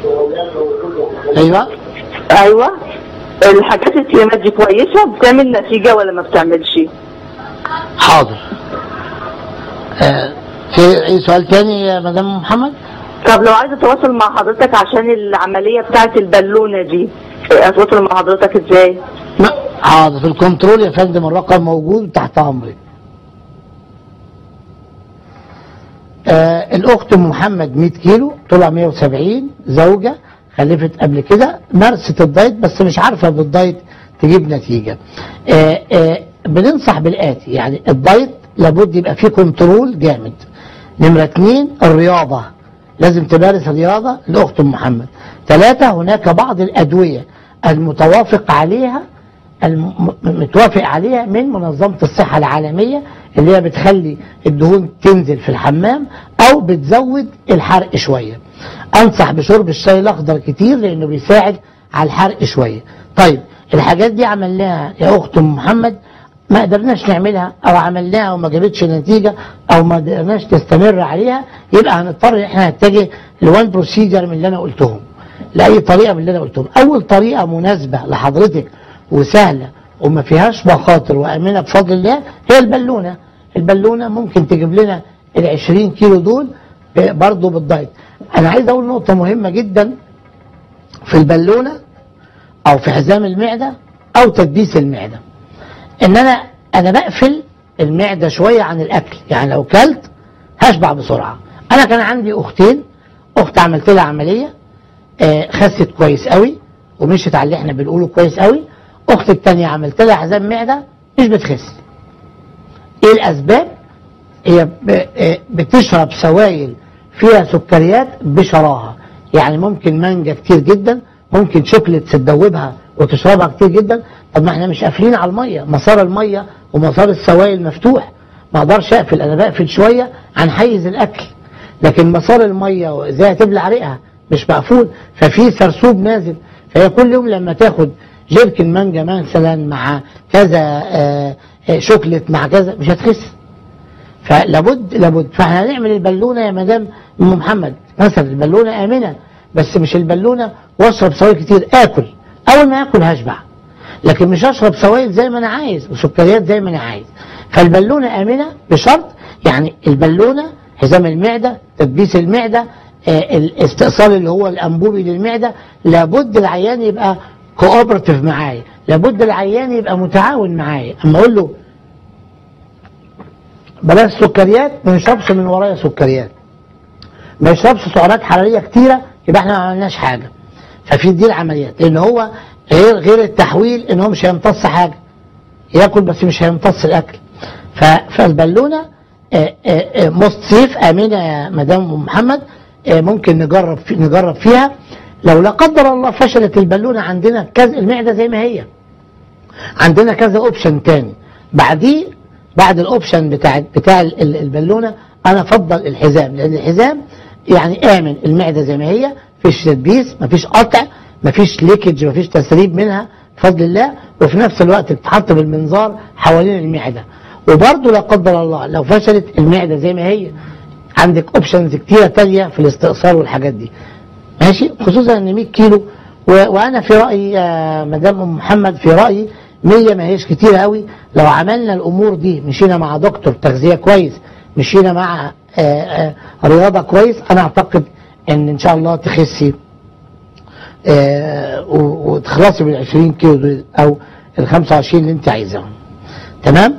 ايوه ايوه الحاجات الكريمات دي كويسه بتعمل نتيجه ولا ما بتعملش؟ حاضر آه في اي سؤال تاني يا مدام محمد طب لو عايزه اتواصل مع حضرتك عشان العمليه بتاعه البالونه دي اتواصل مع حضرتك ازاي؟ ما حاضر في الكنترول يا فندم الرقم موجود تحت امرك آه الاخت ام محمد 100 كيلو طلع 170 زوجه خلفت قبل كده مارست الدايت بس مش عارفه بالدايت تجيب نتيجه آه آه بننصح بالاتي يعني الدايت لابد يبقى فيه كنترول جامد نمره اثنين الرياضه لازم تمارس الرياضه الاخت ام محمد ثلاثه هناك بعض الادويه المتوافق عليها الم- متوافق عليها من منظمة الصحة العالمية اللي هي بتخلي الدهون تنزل في الحمام أو بتزود الحرق شوية أنصح بشرب الشاي الأخضر كتير لأنه بيساعد على الحرق شوية طيب الحاجات دي عملناها يا أخت أم محمد ما قدرناش نعملها أو عملناها وما جابتش نتيجة أو ما قدرناش تستمر عليها يبقى هنضطر إن احنا نتجه لوان بروسيجر من اللي أنا قلتهم لأي طريقة من اللي أنا قلتهم أول طريقة مناسبة لحضرتك وسهلة وما فيهاش مخاطر وآمنة بفضل الله هي البالونة البالونة ممكن تجيب لنا ال 20 كيلو دول برضه بالدايت أنا عايز أقول نقطة مهمة جدا في البالونة أو في حزام المعدة أو تدبيس المعدة إن أنا أنا بقفل المعدة شوية عن الأكل يعني لو كلت هشبع بسرعة أنا كان عندي أختين أخت عملت لها عملية آه، خست كويس قوي ومشيت على اللي احنا بنقوله كويس قوي اختي التانية عملت لها حزام معدة مش بتخس ايه الاسباب هي ب- آه، بتشرب سوائل فيها سكريات بشراهة يعني ممكن مانجا كتير جدا ممكن شوكليت تدوبها وتشربها كتير جدا طب ما احنا مش قافلين على المية مسار المية ومسار السوائل مفتوح ما اقدرش اقفل انا بقفل شوية عن حيز الاكل لكن مسار المية زي هتبلع ريقها مش مقفول ففي سرسوب نازل فهي كل يوم لما تاخد جيركن مانجا مثلا مع كذا آه، آه، شوكليت مع كذا مش هتخس فلابد لابد فاحنا هنعمل البالونه يا مدام ام محمد مثلا البالونه امنه بس مش البالونه واشرب سوائل كتير اكل اول ما اكل هشبع لكن مش هشرب سوائل زي ما انا عايز وسكريات زي ما انا عايز فالبالونه امنه بشرط يعني البالونه حزام المعده تدبيس المعده آه، الاستئصال اللي هو الانبوبي للمعده لابد العيان يبقى كوبرتيف معايا لابد العيان يبقى متعاون معايا اما اقول له بلاش سكريات ما يشربش من ورايا سكريات ما يشربش سعرات حراريه كتيره يبقى احنا ما عملناش حاجه ففي دي العمليات لان هو غير غير التحويل ان هو مش هيمتص حاجه ياكل بس مش هيمتص الاكل ف- فالبالونه موست سيف امنه يا مدام أم محمد آه، ممكن نجرب في نجرب فيها لو لا قدر الله فشلت البالونه عندنا كذا المعده زي ما هي عندنا كذا اوبشن تاني بعديه بعد الاوبشن بتاع بتاع ال- ال- البالونه انا افضل الحزام لان الحزام يعني امن المعده زي ما هي مفيش تدبيس مفيش قطع مفيش ليكج مفيش تسريب منها بفضل الله وفي نفس الوقت بتتحط بالمنظار حوالين المعده وبرضه لا قدر الله لو فشلت المعده زي ما هي عندك اوبشنز كتيره تانية في الاستئصال والحاجات دي ماشي خصوصا ان 100 كيلو و... وانا في رايي يا مدام ام محمد في رايي 100 ما هيش كتير قوي لو عملنا الامور دي مشينا مع دكتور تغذيه كويس مشينا مع آه، آه، رياضه كويس انا اعتقد ان ان شاء الله تخسي آه، و- وتخلصي من 20 كيلو دول او ال 25 اللي انت عايزاهم تمام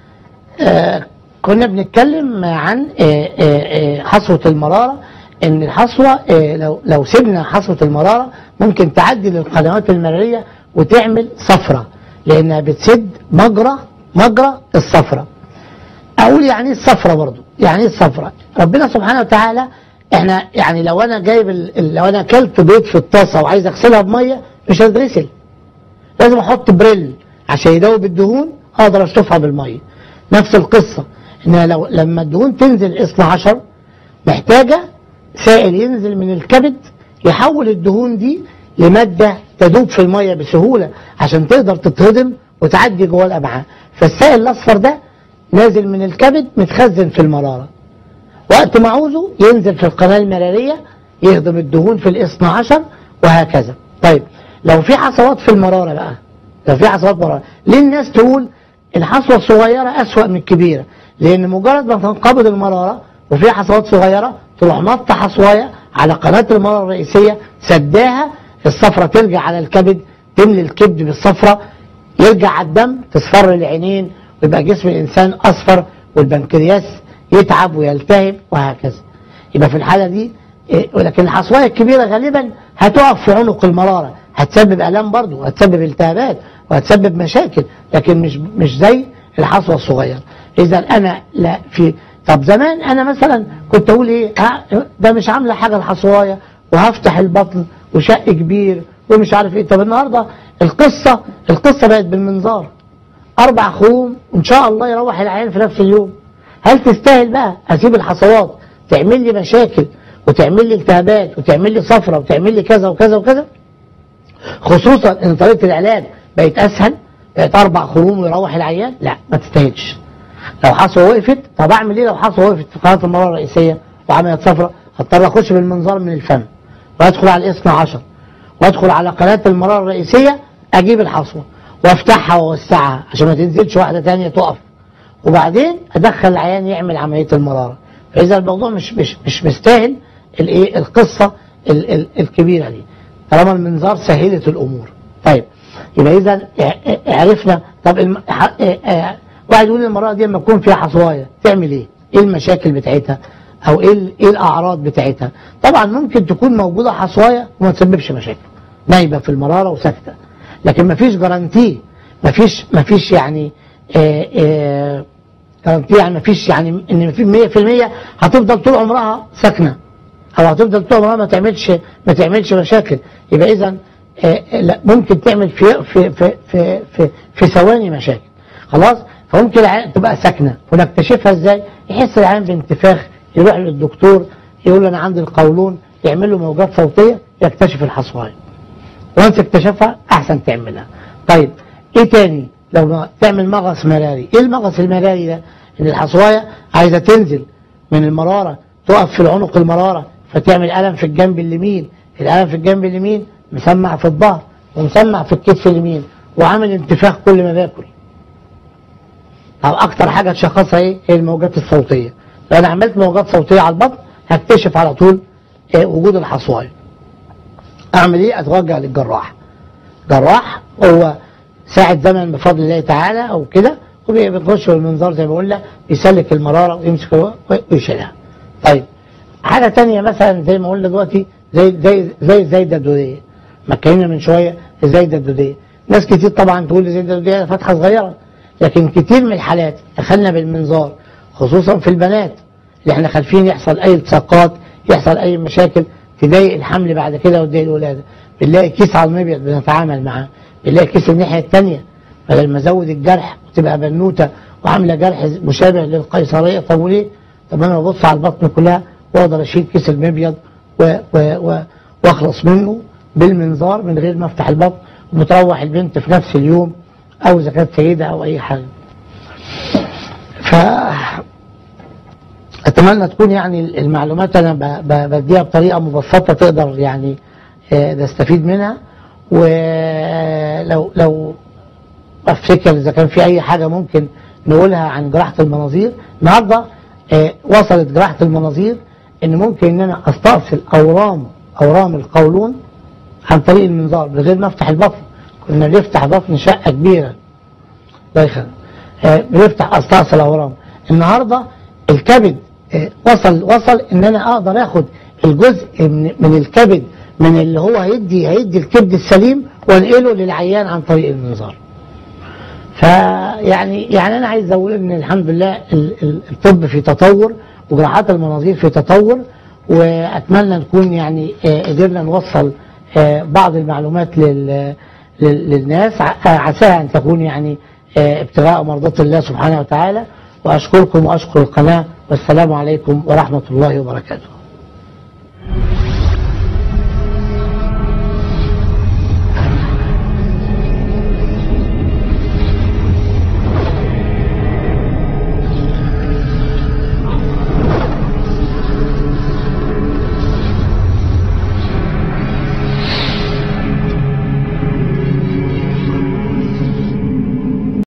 آه، كنا بنتكلم عن آه، آه، آه، حصوة المرارة ان الحصوة آه، لو لو سيبنا حصوة المرارة ممكن تعدي للقنوات المرارية وتعمل صفرة لانها بتسد مجرى مجرى الصفرة اقول يعني ايه الصفرة برضو يعني ايه الصفرة ربنا سبحانه وتعالى احنا يعني لو انا جايب ال- ال- لو انا اكلت بيض في الطاسة وعايز اغسلها بمية مش هتغسل لازم احط بريل عشان يدوب الدهون اقدر اشطفها بالميه نفس القصه ان لو لما الدهون تنزل 12 محتاجه سائل ينزل من الكبد يحول الدهون دي لماده تدوب في الميه بسهوله عشان تقدر تتهضم وتعدي جوه الامعاء فالسائل الاصفر ده نازل من الكبد متخزن في المراره وقت ما عاوزه ينزل في القناة المرارية يهضم الدهون في الاثنى عشر وهكذا طيب لو في حصوات في المرارة بقى لو في حصوات مرارة ليه الناس تقول الحصوة الصغيرة أسوأ من الكبيرة لأن مجرد ما تنقبض المرارة وفي حصوات صغيرة تروح نط حصواية على قناة المرارة الرئيسية سداها الصفرة ترجع على الكبد تملي الكبد بالصفرة يرجع على الدم تصفر العينين ويبقى جسم الإنسان أصفر والبنكرياس يتعب ويلتهب وهكذا يبقى في الحالة دي إيه، ولكن الحصوية الكبيرة غالبا هتقف في عنق المرارة هتسبب آلام برضه هتسبب التهابات وهتسبب مشاكل لكن مش مش زي الحصوة الصغيرة إذا أنا لا في طب زمان أنا مثلا كنت أقول إيه ها، ده مش عاملة حاجة الحصواية وهفتح البطن وشق كبير ومش عارف إيه طب النهاردة القصة القصة بقت بالمنظار أربع خروم وإن شاء الله يروح العيان في نفس اليوم هل تستاهل بقى أسيب الحصوات تعمل لي مشاكل وتعمل لي التهابات وتعمل لي صفرة وتعمل لي كذا وكذا وكذا خصوصا ان طريقه العلاج بقت اسهل بقت اربع خروم ويروح العيان لا ما تستاهلش لو حصوه وقفت طب اعمل ايه لو حصوه وقفت في قناه المراره الرئيسيه وعملت صفرة هضطر اخش بالمنظار من الفم وادخل على الاثنى عشر وادخل على قناه المراره الرئيسيه اجيب الحصوه وافتحها واوسعها عشان ما تنزلش واحده ثانيه تقف وبعدين ادخل العيان يعمل عمليه المراره فاذا الموضوع مش مش مش مستاهل الايه القصه ال ال الكبيره دي طالما المنظار سهلت الامور طيب يبقى اذا عرفنا طب الم... ح- اه- اه- واحد يقول المراه دي لما تكون فيها حصوايه تعمل ايه؟ ايه المشاكل بتاعتها؟ او ايه ال- ايه الاعراض بتاعتها؟ طبعا ممكن تكون موجوده حصوايه وما تسببش مشاكل نايبه في المراره وساكته لكن ما فيش جرانتي ما فيش ما فيش يعني آه آه جرانتي يعني ما فيش يعني ان في 100% هتفضل طول عمرها ساكنه او هتفضل طول عمرها ما تعملش ما تعملش مشاكل يبقى اذا لا ممكن تعمل في في في في في, في ثواني مشاكل خلاص فممكن العيان تبقى ساكنه ونكتشفها ازاي يحس العيان بانتفاخ يروح للدكتور يقول له انا عندي القولون يعمل له موجات صوتيه يكتشف الحصوايه وانت اكتشفها احسن تعملها طيب ايه تاني لو ما تعمل مغص مراري ايه المغص المراري ده ان الحصوايه عايزه تنزل من المراره تقف في العنق المراره فتعمل الم في الجنب اليمين الالم في الجنب اليمين مسمع في الظهر ومسمع في الكتف اليمين وعامل انتفاخ كل ما باكل طب اكتر حاجه تشخصها ايه هي الموجات الصوتيه لو انا عملت موجات صوتيه على البطن هكتشف على طول إيه وجود الحصوايه اعمل ايه اتوجه للجراح جراح هو ساعة زمن بفضل الله تعالى او كده وبيخش بالمنظار زي ما قلنا بيسلك المرارة ويمسك ويشيلها طيب حاجة تانية مثلا زي ما قلنا دلوقتي زي زي زي الزايدة الدودية ما اتكلمنا من شوية الزايدة الدودية ناس كتير طبعا تقول الزايدة الدودية فتحة صغيرة لكن كتير من الحالات دخلنا بالمنظار خصوصا في البنات اللي احنا خايفين يحصل اي التصاقات يحصل اي مشاكل تضايق الحمل بعد كده وتضايق الولاده بنلاقي كيس على المبيض بنتعامل معاه بنلاقي كيس الناحيه الثانيه بدل ما ازود الجرح وتبقى بنوته وعامله جرح مشابه للقيصريه طب وليه؟ طب انا ببص على البطن كلها واقدر اشيل كيس المبيض و و و واخلص منه بالمنظار من غير ما افتح البطن وبتروح البنت في نفس اليوم او اذا كانت سيده او اي حاجه. ف اتمنى تكون يعني المعلومات انا ب- ب- بديها بطريقه مبسطه تقدر يعني آه، نستفيد منها ولو لو افتكر اذا كان في اي حاجه ممكن نقولها عن جراحه المناظير النهارده آه، وصلت جراحه المناظير ان ممكن ان انا استأصل اورام اورام القولون عن طريق المنظار من غير ما افتح البطن كنا بنفتح بطن شقه كبيره الله يخليك آه، بنفتح استأصل اورام النهارده الكبد آه، وصل وصل ان انا اقدر اخد الجزء من, من الكبد من اللي هو هيدي هيدي الكبد السليم وانقله للعيان عن طريق المنظار فيعني يعني انا عايز اقول ان الحمد لله ال- ال- الطب في تطور وجراحات المناظير في تطور واتمنى نكون يعني آه، قدرنا نوصل آه، بعض المعلومات لل لل- للناس ع- عساها ان تكون يعني آه، ابتغاء مرضات الله سبحانه وتعالى واشكركم واشكر القناه والسلام عليكم ورحمه الله وبركاته